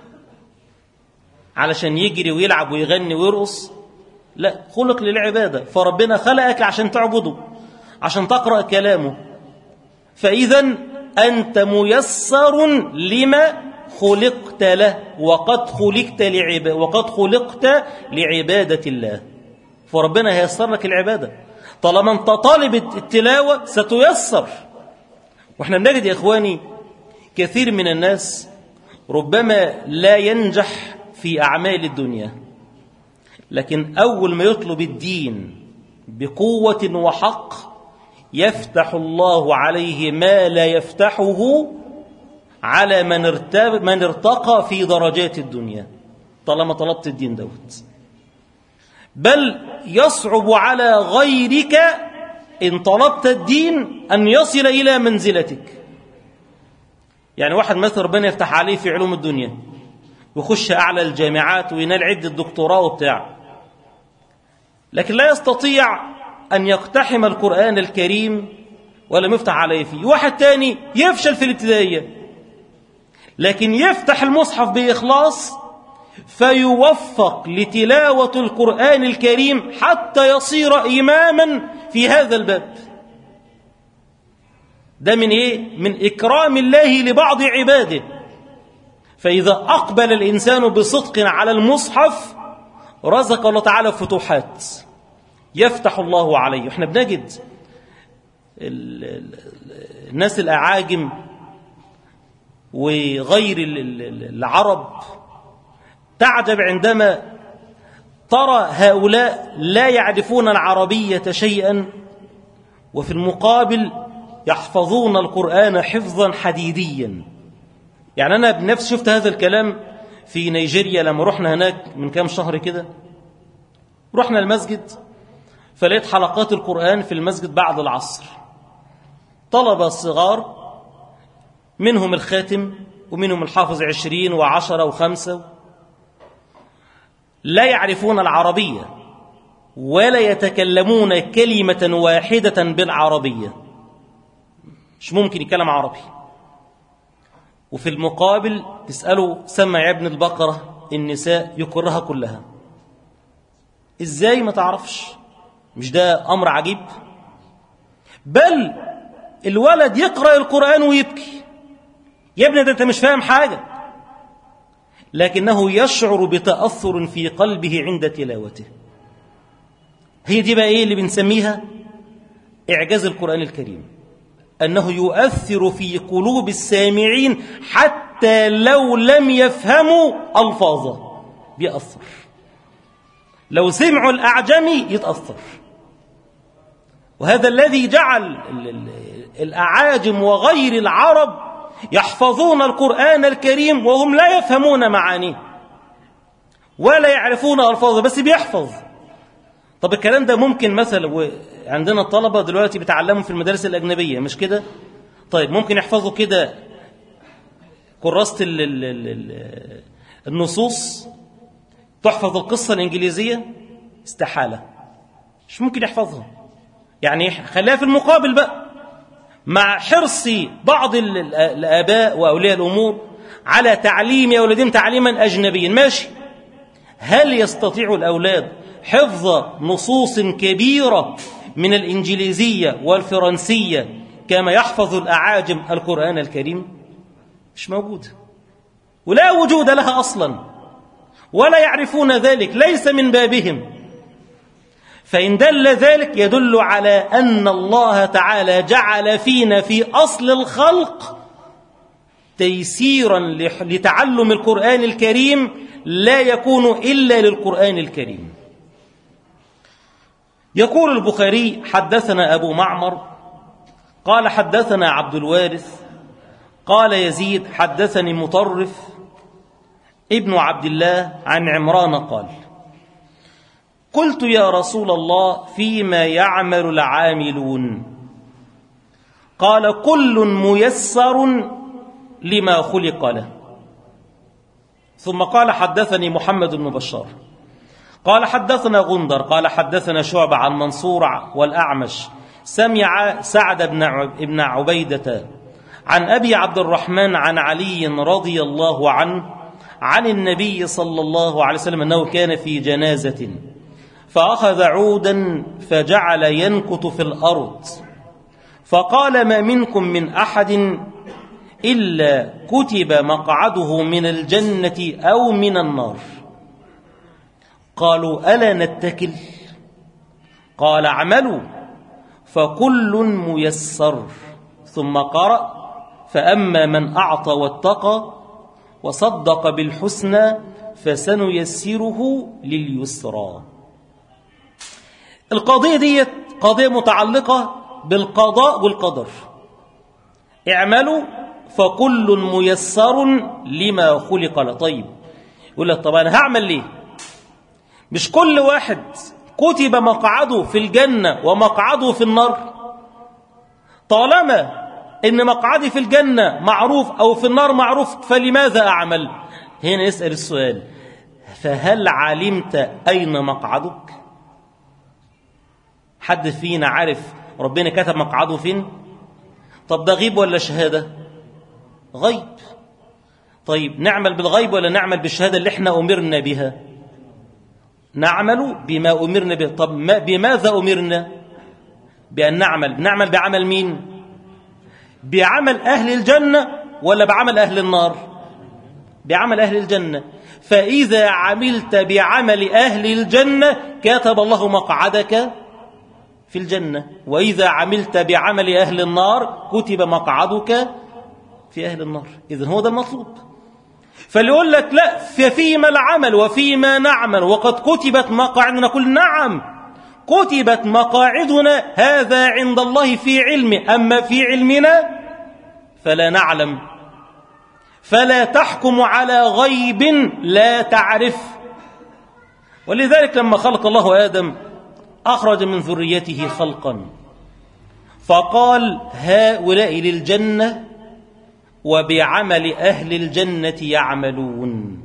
علشان يجري ويلعب ويغني ويرقص لا خلق للعبادة فربنا خلقك عشان تعبده عشان تقرأ كلامه فإذا أنت ميسر لما خلقت له وقد خلقت لعب وقد خلقت لعبادة الله فربنا هيسر لك العبادة طالما انت طالب التلاوة ستيسر واحنا بنجد يا إخواني كثير من الناس ربما لا ينجح في أعمال الدنيا لكن أول ما يطلب الدين بقوة وحق يفتح الله عليه ما لا يفتحه على من, ارتب من ارتقى في درجات الدنيا طالما طلبت الدين دوت بل يصعب على غيرك إن طلبت الدين أن يصل إلى منزلتك يعني واحد مثل ربنا يفتح عليه في علوم الدنيا ويخش أعلى الجامعات وينال عدة دكتوراه وبتاع لكن لا يستطيع أن يقتحم القرآن الكريم ولم يفتح عليه فيه واحد تاني يفشل في الابتدائية لكن يفتح المصحف بإخلاص فيوفق لتلاوة القرآن الكريم حتى يصير إماما في هذا الباب ده من إيه؟ من إكرام الله لبعض عباده فإذا أقبل الإنسان بصدق على المصحف رزق الله تعالى فتوحات يفتح الله عليه احنا بنجد الناس الأعاجم وغير العرب تعجب عندما ترى هؤلاء لا يعرفون العربية شيئا وفي المقابل يحفظون القرآن حفظا حديديا يعني أنا بنفسي شفت هذا الكلام في نيجيريا لما رحنا هناك من كام شهر كده رحنا المسجد فلقيت حلقات القرآن في المسجد بعد العصر طلبة صغار منهم الخاتم ومنهم الحافظ عشرين وعشرة وخمسة لا يعرفون العربية ولا يتكلمون كلمة واحدة بالعربية مش ممكن يتكلم عربي وفي المقابل تسأله سمع يا ابن البقرة النساء يكرها كلها ازاي ما تعرفش مش ده أمر عجيب بل الولد يقرأ القرآن ويبكي يا ابني ده انت مش فاهم حاجة لكنه يشعر بتأثر في قلبه عند تلاوته هي دي بقى ايه اللي بنسميها إعجاز القرآن الكريم أنه يؤثر في قلوب السامعين حتى لو لم يفهموا ألفاظه بيأثر لو سمعوا الأعجمي يتأثر وهذا الذي جعل الأعاجم وغير العرب يحفظون القرآن الكريم وهم لا يفهمون معانيه ولا يعرفون ألفاظه بس بيحفظ طب الكلام ده ممكن مثلا عندنا الطلبة دلوقتي بيتعلموا في المدارس الأجنبية مش كده طيب ممكن يحفظوا كده كراسة النصوص تحفظ القصة الإنجليزية استحالة مش ممكن يحفظها يعني خليها في المقابل بقى مع حرص بعض الآباء وأولياء الأمور على تعليم أولادهم تعليما أجنبيا ماشي هل يستطيع الأولاد حفظ نصوص كبيرة من الإنجليزية والفرنسية كما يحفظ الأعاجم القرآن الكريم مش موجود ولا وجود لها أصلا ولا يعرفون ذلك ليس من بابهم فإن دل ذلك يدل على أن الله تعالى جعل فينا في أصل الخلق تيسيرا لتعلم القرآن الكريم لا يكون إلا للقرآن الكريم يقول البخاري حدثنا أبو معمر قال حدثنا عبد الوارث قال يزيد حدثني مطرف ابن عبد الله عن عمران قال قلت يا رسول الله فيما يعمل العاملون قال كل ميسر لما خلق له ثم قال حدثني محمد بن بشار قال حدثنا غندر قال حدثنا شعبة عن منصور والأعمش سمع سعد بن عبيدة عن أبي عبد الرحمن عن علي رضي الله عنه عن النبي صلى الله عليه وسلم أنه كان في جنازة فأخذ عودا فجعل ينكت في الأرض فقال ما منكم من أحد إلا كتب مقعده من الجنة أو من النار قالوا ألا نتكل قال اعملوا فكل ميسر ثم قرأ فأما من أعطى واتقى وصدق بالحسنى فسنيسره لليسرى القضية دي قضية متعلقة بالقضاء والقدر اعملوا فكل ميسر لما خلق له طيب يقول لك طب أنا هعمل ليه مش كل واحد كتب مقعده في الجنة ومقعده في النار طالما إن مقعدي في الجنة معروف أو في النار معروف فلماذا أعمل هنا يسأل السؤال فهل علمت أين مقعدك حد فينا عارف ربنا كتب مقعده فين طب ده غيب ولا شهادة غيب طيب نعمل بالغيب ولا نعمل بالشهادة اللي احنا أمرنا بها نعمل بما أمرنا به طب ما بماذا أمرنا بأن نعمل نعمل بعمل مين بعمل أهل الجنة ولا بعمل أهل النار بعمل أهل الجنة فإذا عملت بعمل أهل الجنة كتب الله مقعدك في الجنة وإذا عملت بعمل أهل النار كتب مقعدك في أهل النار إذن هو ده المطلوب فاللي يقول لك لا ففيما العمل وفيما نعمل وقد كتبت مقاعدنا نقول نعم كتبت مقاعدنا هذا عند الله في علمه أما في علمنا فلا نعلم فلا تحكم على غيب لا تعرف ولذلك لما خلق الله آدم أخرج من ذريته خلقا فقال هؤلاء للجنة وبعمل أهل الجنة يعملون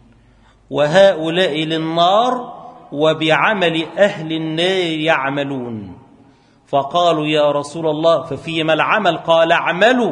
وهؤلاء للنار وبعمل أهل النار يعملون فقالوا يا رسول الله ففيما العمل قال اعملوا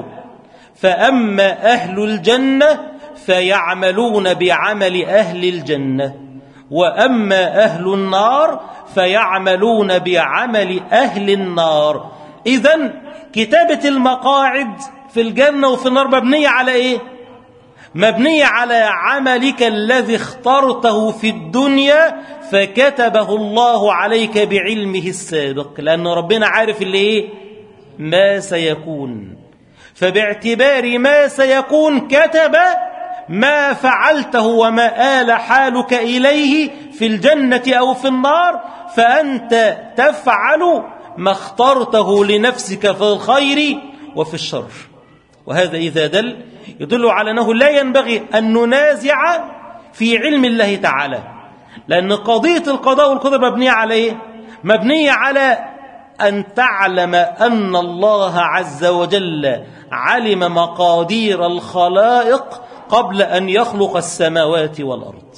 فأما أهل الجنة فيعملون بعمل أهل الجنة وأما أهل النار فيعملون بعمل أهل النار إذا كتابة المقاعد في الجنة وفي النار مبنية على إيه؟ مبنية على عملك الذي اخترته في الدنيا فكتبه الله عليك بعلمه السابق لأن ربنا عارف اللي إيه؟ ما سيكون فباعتبار ما سيكون كتب ما فعلته وما آل حالك إليه في الجنة أو في النار فأنت تفعل ما اخترته لنفسك في الخير وفي الشر وهذا إذا دل يدل على أنه لا ينبغي أن ننازع في علم الله تعالى لأن قضية القضاء والقدر مبنية على إيه؟ مبنية على أن تعلم أن الله عز وجل علم مقادير الخلائق قبل أن يخلق السماوات والأرض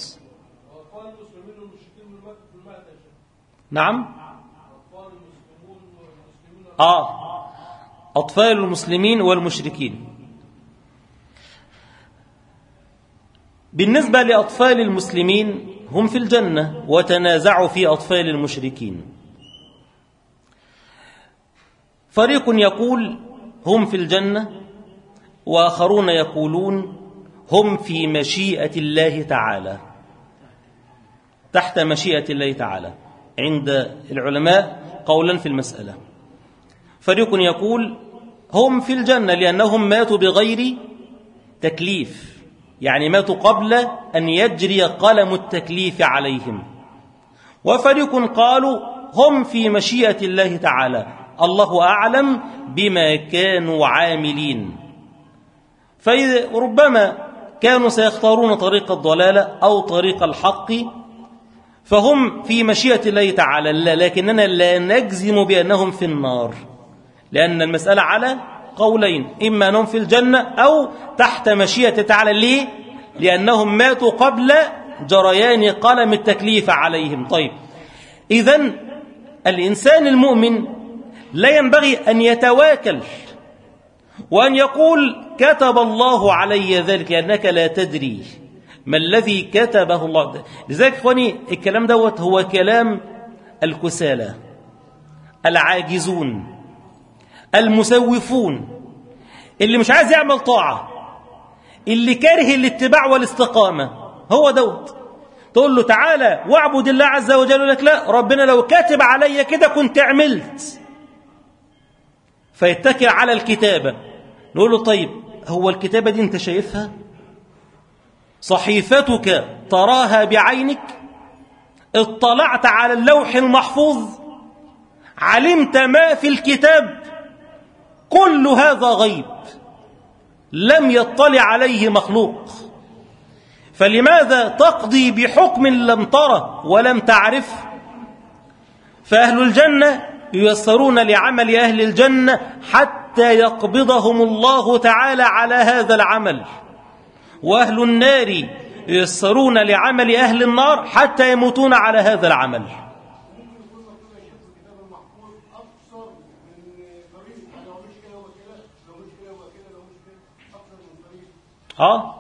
نعم آه أطفال المسلمين والمشركين بالنسبة لأطفال المسلمين هم في الجنة وتنازعوا في أطفال المشركين فريق يقول هم في الجنة وآخرون يقولون هم في مشيئة الله تعالى تحت مشيئة الله تعالى عند العلماء قولا في المسألة فريق يقول هم في الجنة لأنهم ماتوا بغير تكليف يعني ماتوا قبل أن يجري قلم التكليف عليهم وفريق قالوا هم في مشيئة الله تعالى الله أعلم بما كانوا عاملين فربما كانوا سيختارون طريق الضلالة أو طريق الحق فهم في مشيئة الله تعالى لا لكننا لا نجزم بأنهم في النار لأن المسألة على قولين إما أنهم في الجنة أو تحت مشيئة تعالى ليه؟ لأنهم ماتوا قبل جريان قلم التكليف عليهم طيب إذا الإنسان المؤمن لا ينبغي أن يتواكل وأن يقول كتب الله علي ذلك لأنك لا تدري ما الذي كتبه الله لذلك إخواني الكلام دوت هو كلام الكسالى العاجزون المسوفون اللي مش عايز يعمل طاعة اللي كاره الاتباع والاستقامة هو دوت تقول له تعالى واعبد الله عز وجل يقول لك لا ربنا لو كاتب عليا كده كنت عملت فيتكل على الكتابة نقول له طيب هو الكتابة دي انت شايفها صحيفتك تراها بعينك اطلعت على اللوح المحفوظ علمت ما في الكتاب كل هذا غيب لم يطلع عليه مخلوق فلماذا تقضي بحكم لم تره ولم تعرف فأهل الجنة ييسرون لعمل أهل الجنة حتى يقبضهم الله تعالى على هذا العمل وأهل النار ييسرون لعمل أهل النار حتى يموتون على هذا العمل اه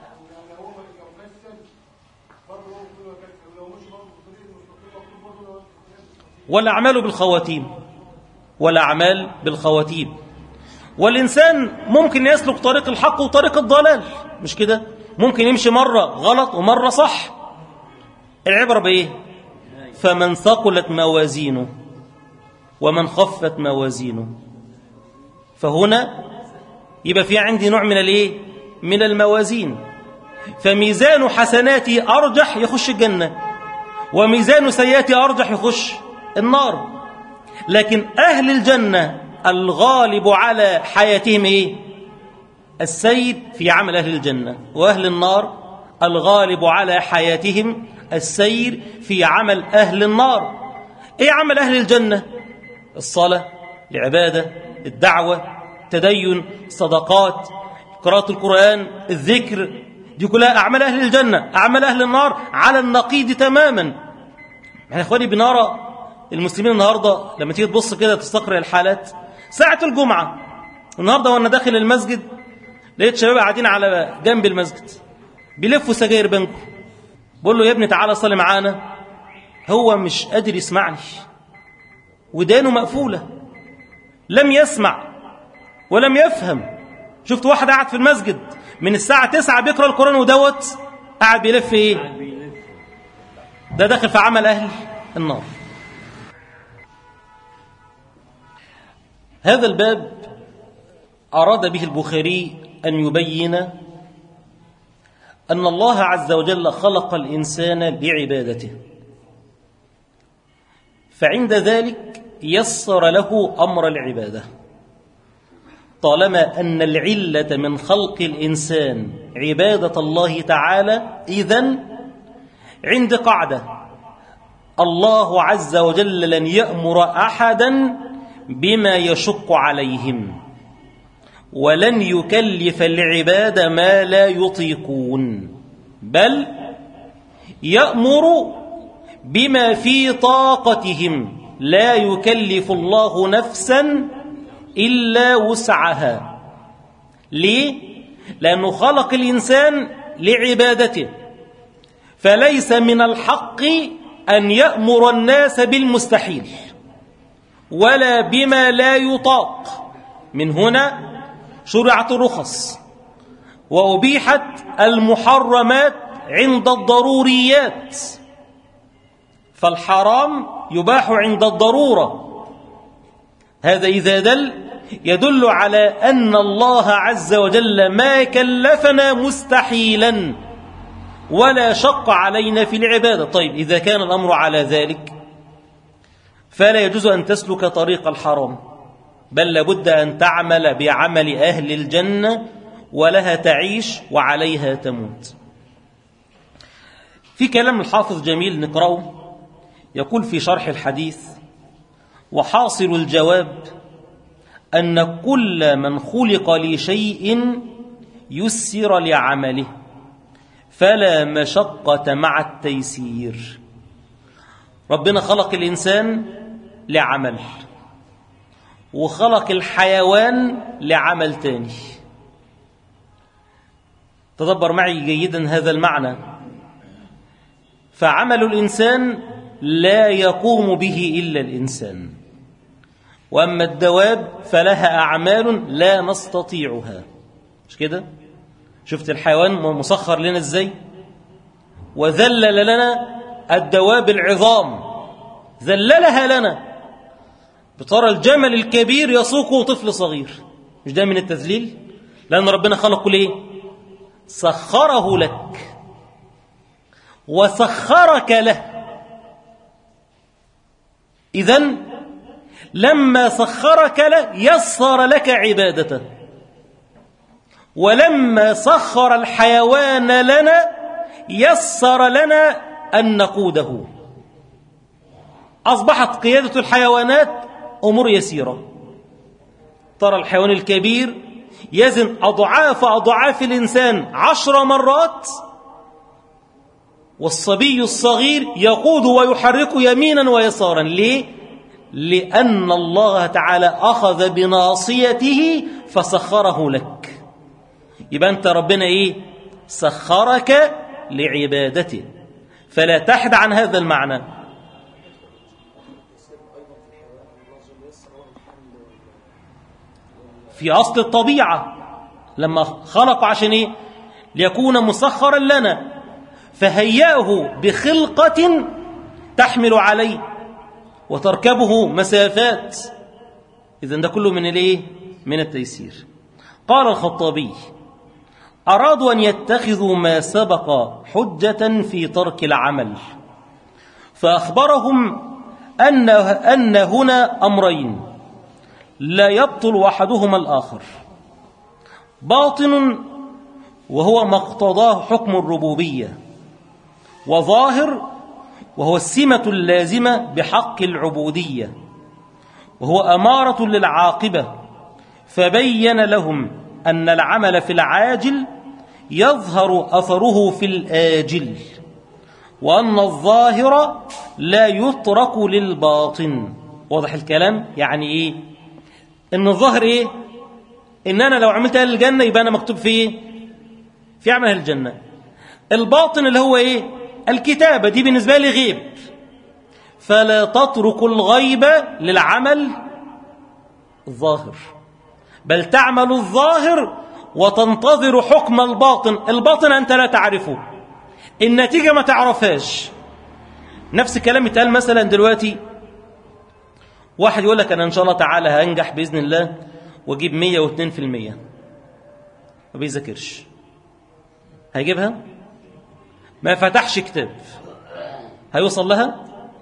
والأعمال بالخواتيم والأعمال بالخواتيم والإنسان ممكن يسلك طريق الحق وطريق الضلال مش كده ممكن يمشي مرة غلط ومرة صح العبرة بإيه فمن ثقلت موازينه ومن خفت موازينه فهنا يبقى في عندي نوع من الايه من الموازين فميزان حسناتي أرجح يخش الجنة وميزان سيئاتي أرجح يخش النار لكن أهل الجنة الغالب على حياتهم إيه؟ السيد في عمل أهل الجنة وأهل النار الغالب على حياتهم السير في عمل أهل النار إيه عمل أهل الجنة؟ الصلاة العبادة الدعوة التدين الصدقات قراءة القرآن الذكر دي كلها أعمال أهل الجنة أعمال أهل النار على النقيض تماما يعني إخواني بنرى المسلمين النهاردة لما تيجي تبص كده تستقرأ الحالات ساعة الجمعة النهاردة وأنا داخل المسجد لقيت شباب قاعدين على جنب المسجد بيلفوا سجاير بينكم بقول له يا ابني تعالى صلي معانا هو مش قادر يسمعني ودانه مقفولة لم يسمع ولم يفهم شفت واحد قاعد في المسجد من الساعة تسعة بيقرأ القرآن ودوت قاعد بيلف ايه ده داخل في عمل أهل النار هذا الباب أراد به البخاري أن يبين أن الله عز وجل خلق الإنسان لعبادته فعند ذلك يسر له أمر العبادة طالما أن العلة من خلق الإنسان عبادة الله تعالى إذن عند قاعدة الله عز وجل لن يأمر أحدا بما يشق عليهم ولن يكلف العباد ما لا يطيقون بل يأمر بما في طاقتهم لا يكلف الله نفسا إلا وسعها ليه؟ لأنه خلق الإنسان لعبادته فليس من الحق أن يأمر الناس بالمستحيل ولا بما لا يطاق من هنا شرعت الرخص وأبيحت المحرمات عند الضروريات فالحرام يباح عند الضرورة هذا إذا دل يدل على أن الله عز وجل ما كلفنا مستحيلا ولا شق علينا في العبادة طيب إذا كان الأمر على ذلك فلا يجوز أن تسلك طريق الحرام بل لابد أن تعمل بعمل أهل الجنة ولها تعيش وعليها تموت في كلام الحافظ جميل نقرأه يقول في شرح الحديث وحاصل الجواب أن كل من خلق لشيء يسر لعمله فلا مشقة مع التيسير ربنا خلق الإنسان لعمل وخلق الحيوان لعمل تاني تدبر معي جيدا هذا المعنى فعمل الإنسان لا يقوم به إلا الإنسان وأما الدواب فلها أعمال لا نستطيعها مش كده شفت الحيوان مسخر لنا ازاي وذلل لنا الدواب العظام ذللها لنا بترى الجمل الكبير يسوقه طفل صغير مش ده من التذليل لأن ربنا خلقه ليه سخره لك وسخرك له إذا لما سخرك له يسر لك عبادته ولما سخر الحيوان لنا يسر لنا أن نقوده أصبحت قيادة الحيوانات أمور يسيرة ترى الحيوان الكبير يزن أضعاف أضعاف الإنسان عشر مرات والصبي الصغير يقود ويحرك يمينا ويسارا ليه؟ لأن الله تعالى أخذ بناصيته فسخره لك يبقى أنت ربنا إيه؟ سخرك لعبادته فلا تحد عن هذا المعنى في أصل الطبيعة لما خلق عشان إيه؟ ليكون مسخرا لنا فهيأه بخلقة تحمل عليه وتركبه مسافات إذا ده كله من الايه من التيسير قال الخطابي أرادوا أن يتخذوا ما سبق حجة في ترك العمل فأخبرهم أن, أن هنا أمرين لا يبطل أحدهما الآخر باطن وهو ما اقتضاه حكم الربوبية وظاهر وهو السمة اللازمة بحق العبودية وهو أمارة للعاقبة فبين لهم أن العمل في العاجل يظهر أثره في الآجل وأن الظاهر لا يترك للباطن واضح الكلام يعني إيه إن الظاهر إيه إن أنا لو عملت أهل الجنة يبقى أنا مكتوب في إيه في عمل أهل الجنة الباطن اللي هو إيه الكتابة دي بالنسبة لي غيب فلا تترك الغيب للعمل الظاهر بل تعمل الظاهر وتنتظر حكم الباطن الباطن أنت لا تعرفه النتيجة ما تعرفهاش نفس الكلام يتقال مثلا دلوقتي واحد يقول لك أنا إن شاء الله تعالى هنجح بإذن الله وأجيب 102% ما بيذاكرش هيجيبها ما فتحش كتاب هيوصل لها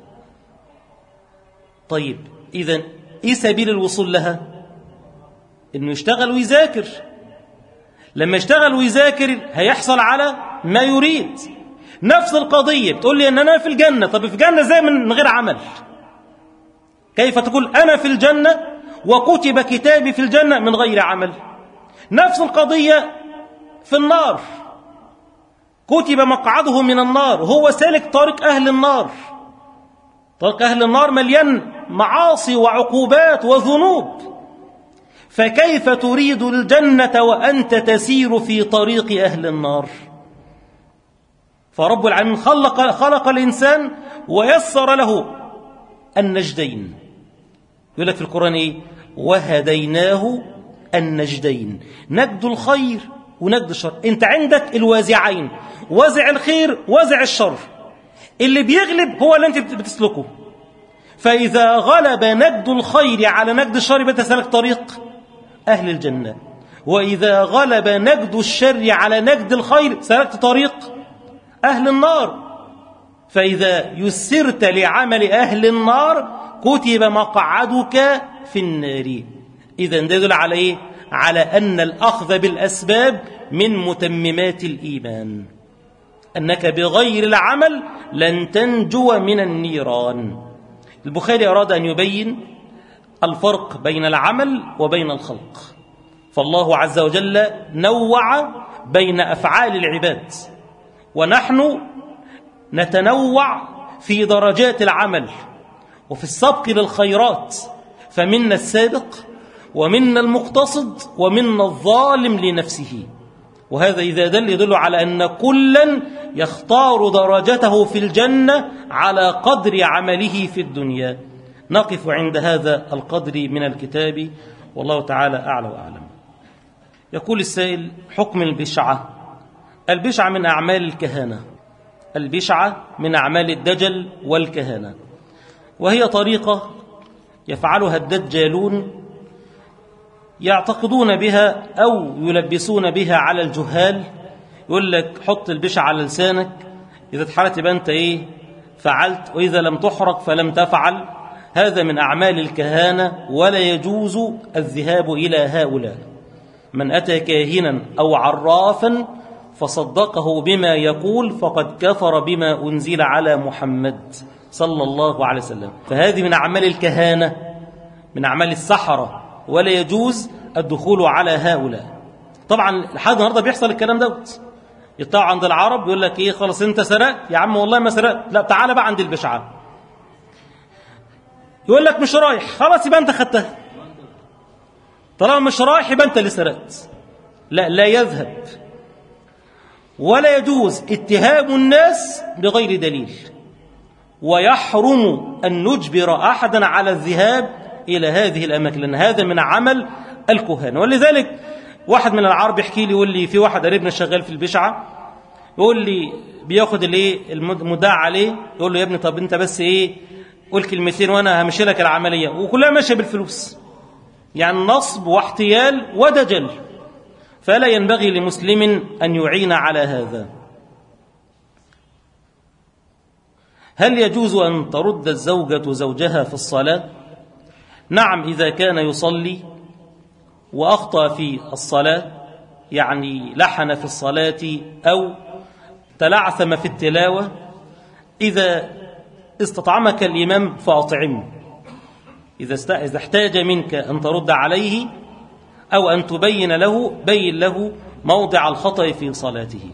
طيب إذا إيه سبيل الوصول لها إنه يشتغل ويذاكر لما يشتغل ويذاكر هيحصل على ما يريد نفس القضية بتقول لي أن أنا في الجنة طب في الجنة زي من غير عمل كيف تقول أنا في الجنة وكتب كتابي في الجنة من غير عمل نفس القضية في النار كتب مقعده من النار هو سالك طريق أهل النار طريق أهل النار مليان معاصي وعقوبات وذنوب فكيف تريد الجنة وأنت تسير في طريق أهل النار فرب العالمين خلق, خلق الإنسان ويسر له النجدين يقول لك في القرآن إيه وهديناه النجدين نجد الخير ونجد الشر انت عندك الوازعين وازع الخير وازع الشر اللي بيغلب هو اللي انت بتسلكه فإذا غلب نجد الخير على نجد الشر بتسلك طريق أهل الجنة وإذا غلب نجد الشر على نجد الخير سلكت طريق أهل النار فإذا يسرت لعمل أهل النار كتب مقعدك في النار إذا ده يدل على إيه؟ على أن الأخذ بالأسباب من متممات الإيمان أنك بغير العمل لن تنجو من النيران البخاري أراد أن يبين الفرق بين العمل وبين الخلق فالله عز وجل نوع بين أفعال العباد ونحن نتنوع في درجات العمل وفي السبق للخيرات فمنا السابق ومنا المقتصد ومنا الظالم لنفسه وهذا إذا دل يدل على أن كلا يختار درجته في الجنة على قدر عمله في الدنيا نقف عند هذا القدر من الكتاب والله تعالى أعلى وأعلم يقول السائل حكم البشعة البشعة من أعمال الكهانة البشعة من أعمال الدجل والكهانة وهي طريقة يفعلها الدجالون يعتقدون بها أو يلبسون بها على الجهال يقول لك حط البشع على لسانك إذا اتحرت يبقى أنت إيه فعلت وإذا لم تحرق فلم تفعل هذا من أعمال الكهانة ولا يجوز الذهاب إلى هؤلاء من أتى كاهنا أو عرافا فصدقه بما يقول فقد كفر بما أنزل على محمد صلى الله عليه وسلم فهذه من أعمال الكهانة من أعمال السحرة ولا يجوز الدخول على هؤلاء طبعا لحد النهارده بيحصل الكلام دوت يطلعوا عند العرب يقول لك ايه خلاص انت سرقت يا عم والله ما سرقت لا تعالى بقى عند البشعه يقول لك مش رايح خلاص يبقى انت خدتها طالما مش رايح يبقى انت اللي سرقت لا لا يذهب ولا يجوز اتهام الناس بغير دليل ويحرم أن نجبر أحدا على الذهاب إلى هذه الأماكن لأن هذا من عمل الكهان ولذلك واحد من العرب يحكي لي يقول لي في واحد قريبنا شغال في البشعة يقول لي بياخد الايه المدعى عليه يقول له يا ابني طب انت بس ايه قول كلمتين وانا همشي لك العمليه وكلها ماشيه بالفلوس يعني نصب واحتيال ودجل فلا ينبغي لمسلم ان يعين على هذا هل يجوز ان ترد الزوجه زوجها في الصلاه نعم اذا كان يصلي واخطا في الصلاه يعني لحن في الصلاه او تلعثم في التلاوه اذا استطعمك الامام فاطعمه اذا اذا احتاج منك ان ترد عليه او ان تبين له بين له موضع الخطا في صلاته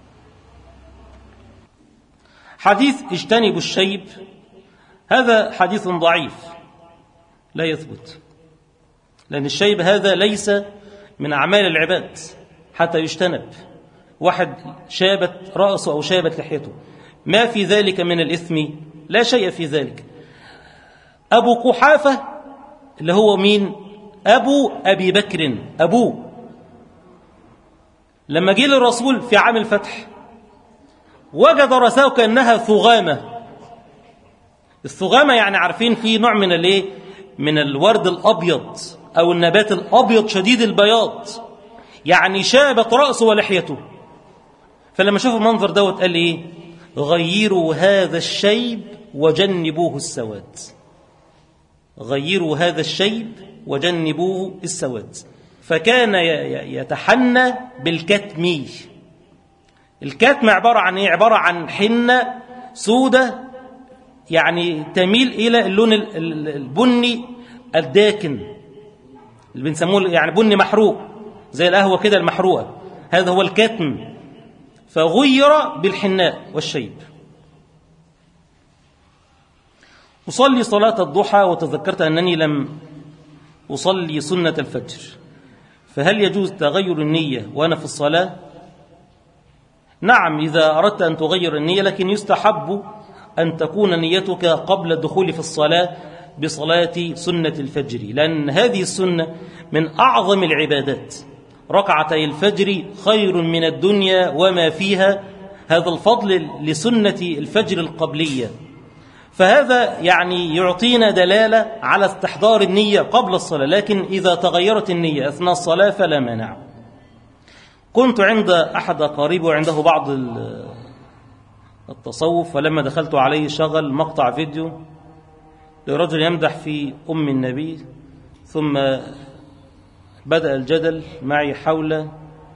حديث اجتنبوا الشيب هذا حديث ضعيف لا يثبت لأن الشيب هذا ليس من أعمال العباد حتى يجتنب واحد شابت رأسه أو شابت لحيته ما في ذلك من الإثم لا شيء في ذلك أبو قحافة اللي هو مين أبو أبي بكر أبوه لما جه للرسول في عام الفتح وجد رساه كأنها ثغامة الثغامة يعني عارفين في نوع من الايه من الورد الأبيض أو النبات الأبيض شديد البياض يعني شابت رأسه ولحيته فلما شاف المنظر دوت قال ايه غيروا هذا الشيب وجنبوه السواد غيروا هذا الشيب وجنبوه السواد فكان يتحنى بالكتم الكتم عبارة عن ايه عبارة عن حنة سودة يعني تميل إلى اللون البني الداكن اللي بنسموه يعني بني محروق زي القهوة كده المحروقة هذا هو الكتم فغير بالحناء والشيب أصلي صلاة الضحى وتذكرت أنني لم أصلي سنة الفجر فهل يجوز تغير النية وأنا في الصلاة نعم إذا أردت أن تغير النية لكن يستحب أن تكون نيتك قبل الدخول في الصلاة بصلاة سنة الفجر لأن هذه السنة من أعظم العبادات ركعتي الفجر خير من الدنيا وما فيها هذا الفضل لسنة الفجر القبلية فهذا يعني يعطينا دلالة على استحضار النية قبل الصلاة لكن إذا تغيرت النية أثناء الصلاة فلا مانع كنت عند أحد أقاربي وعنده بعض التصوف فلما دخلت عليه شغل مقطع فيديو لرجل يمدح في أم النبي ثم بدأ الجدل معي حول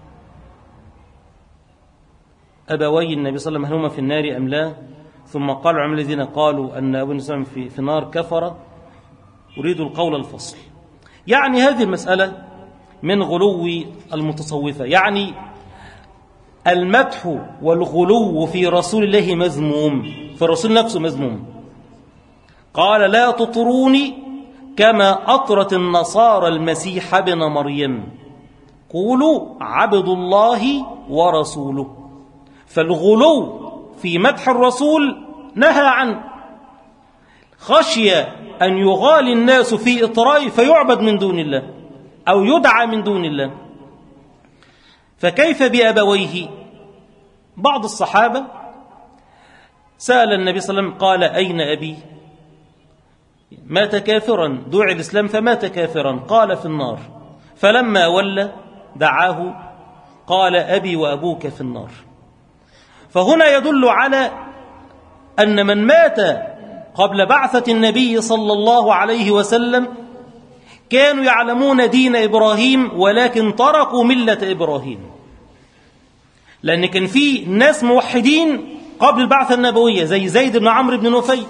أبوي النبي صلى الله عليه وسلم هل هما في النار أم لا ثم قال العلماء الذين قالوا أن أبو النبي في, في النار كفر أريد القول الفصل يعني هذه المسألة من غلو المتصوفة يعني المدح والغلو في رسول الله مذموم في الرسول نفسه مذموم قال لا تطروني كما أطرت النصارى المسيح ابن مريم قولوا عبد الله ورسوله فالغلو في مدح الرسول نهى عنه خشي أن يغالي الناس في إطرائه فيعبد من دون الله أو يدعى من دون الله فكيف بأبويه بعض الصحابة سأل النبي صلى الله عليه وسلم قال أين أبي مات كافرا دعي الإسلام فمات كافرا قال في النار فلما ولى دعاه قال أبي وأبوك في النار فهنا يدل على أن من مات قبل بعثة النبي صلى الله عليه وسلم كانوا يعلمون دين إبراهيم ولكن تركوا ملة إبراهيم لأن كان في ناس موحدين قبل البعثة النبوية زي زيد بن عمرو بن نفيل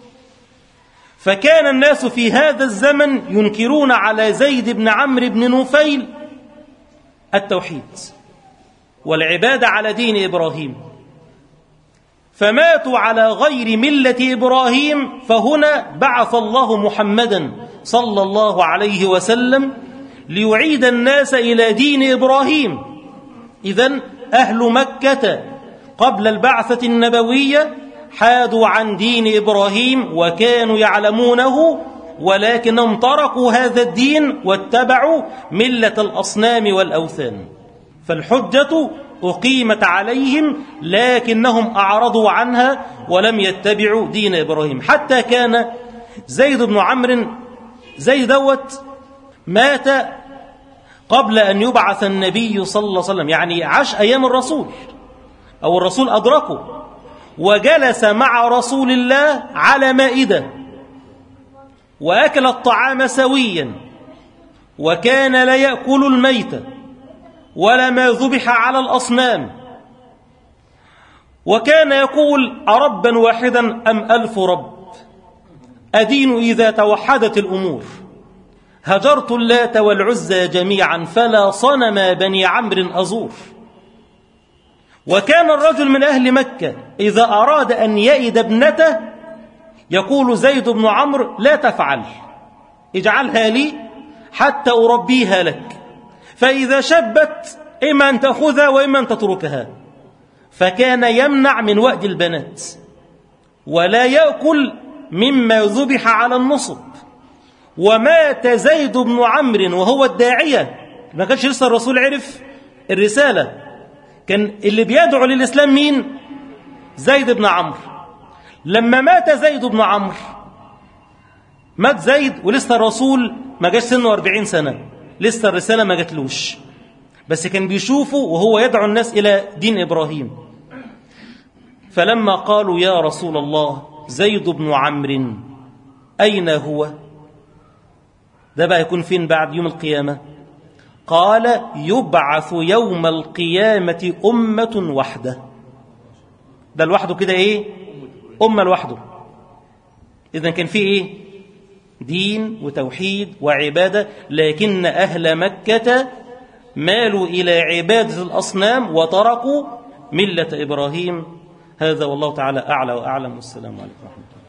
فكان الناس في هذا الزمن ينكرون على زيد بن عمرو بن نفيل التوحيد والعبادة على دين إبراهيم فماتوا على غير ملة إبراهيم فهنا بعث الله محمدا صلى الله عليه وسلم ليعيد الناس إلى دين إبراهيم إذا أهل مكة قبل البعثة النبوية حادوا عن دين إبراهيم وكانوا يعلمونه ولكنهم تركوا هذا الدين واتبعوا ملة الأصنام والأوثان فالحجة أقيمت عليهم لكنهم أعرضوا عنها ولم يتبعوا دين إبراهيم حتى كان زيد بن عمرو زي دوت مات قبل أن يبعث النبي صلى الله عليه وسلم يعني عاش أيام الرسول أو الرسول أدركه وجلس مع رسول الله على مائدة وأكل الطعام سويا وكان لا يأكل الميت ولا ما ذبح على الأصنام وكان يقول أربا واحدا أم ألف رب أدين إذا توحدت الأمور هجرت اللات والعزى جميعا فلا صنم بني عمرو أزور وكان الرجل من أهل مكة إذا أراد أن يئد ابنته يقول زيد بن عمرو لا تفعل اجعلها لي حتى أربيها لك فإذا شبت إما أن تأخذها وإما أن تتركها فكان يمنع من وأد البنات ولا يأكل مما ذبح على النصب ومات زيد بن عمرو وهو الداعية ما كانش لسه الرسول عرف الرسالة كان اللي بيدعو للإسلام مين زيد بن عمرو لما مات زيد بن عمرو مات زيد ولسه الرسول ما جاش سنه 40 سنة لسه الرسالة ما جاتلوش بس كان بيشوفه وهو يدعو الناس إلى دين إبراهيم فلما قالوا يا رسول الله زيد بن عمرو أين هو ده بقى يكون فين بعد يوم القيامة قال يبعث يوم القيامة أمة وحده ده لوحده كده إيه أمة لوحده إذا كان في إيه دين وتوحيد وعبادة لكن أهل مكة مالوا إلى عبادة الأصنام وتركوا ملة إبراهيم هذا والله تعالى أعلى وأعلم والسلام عليكم ورحمة الله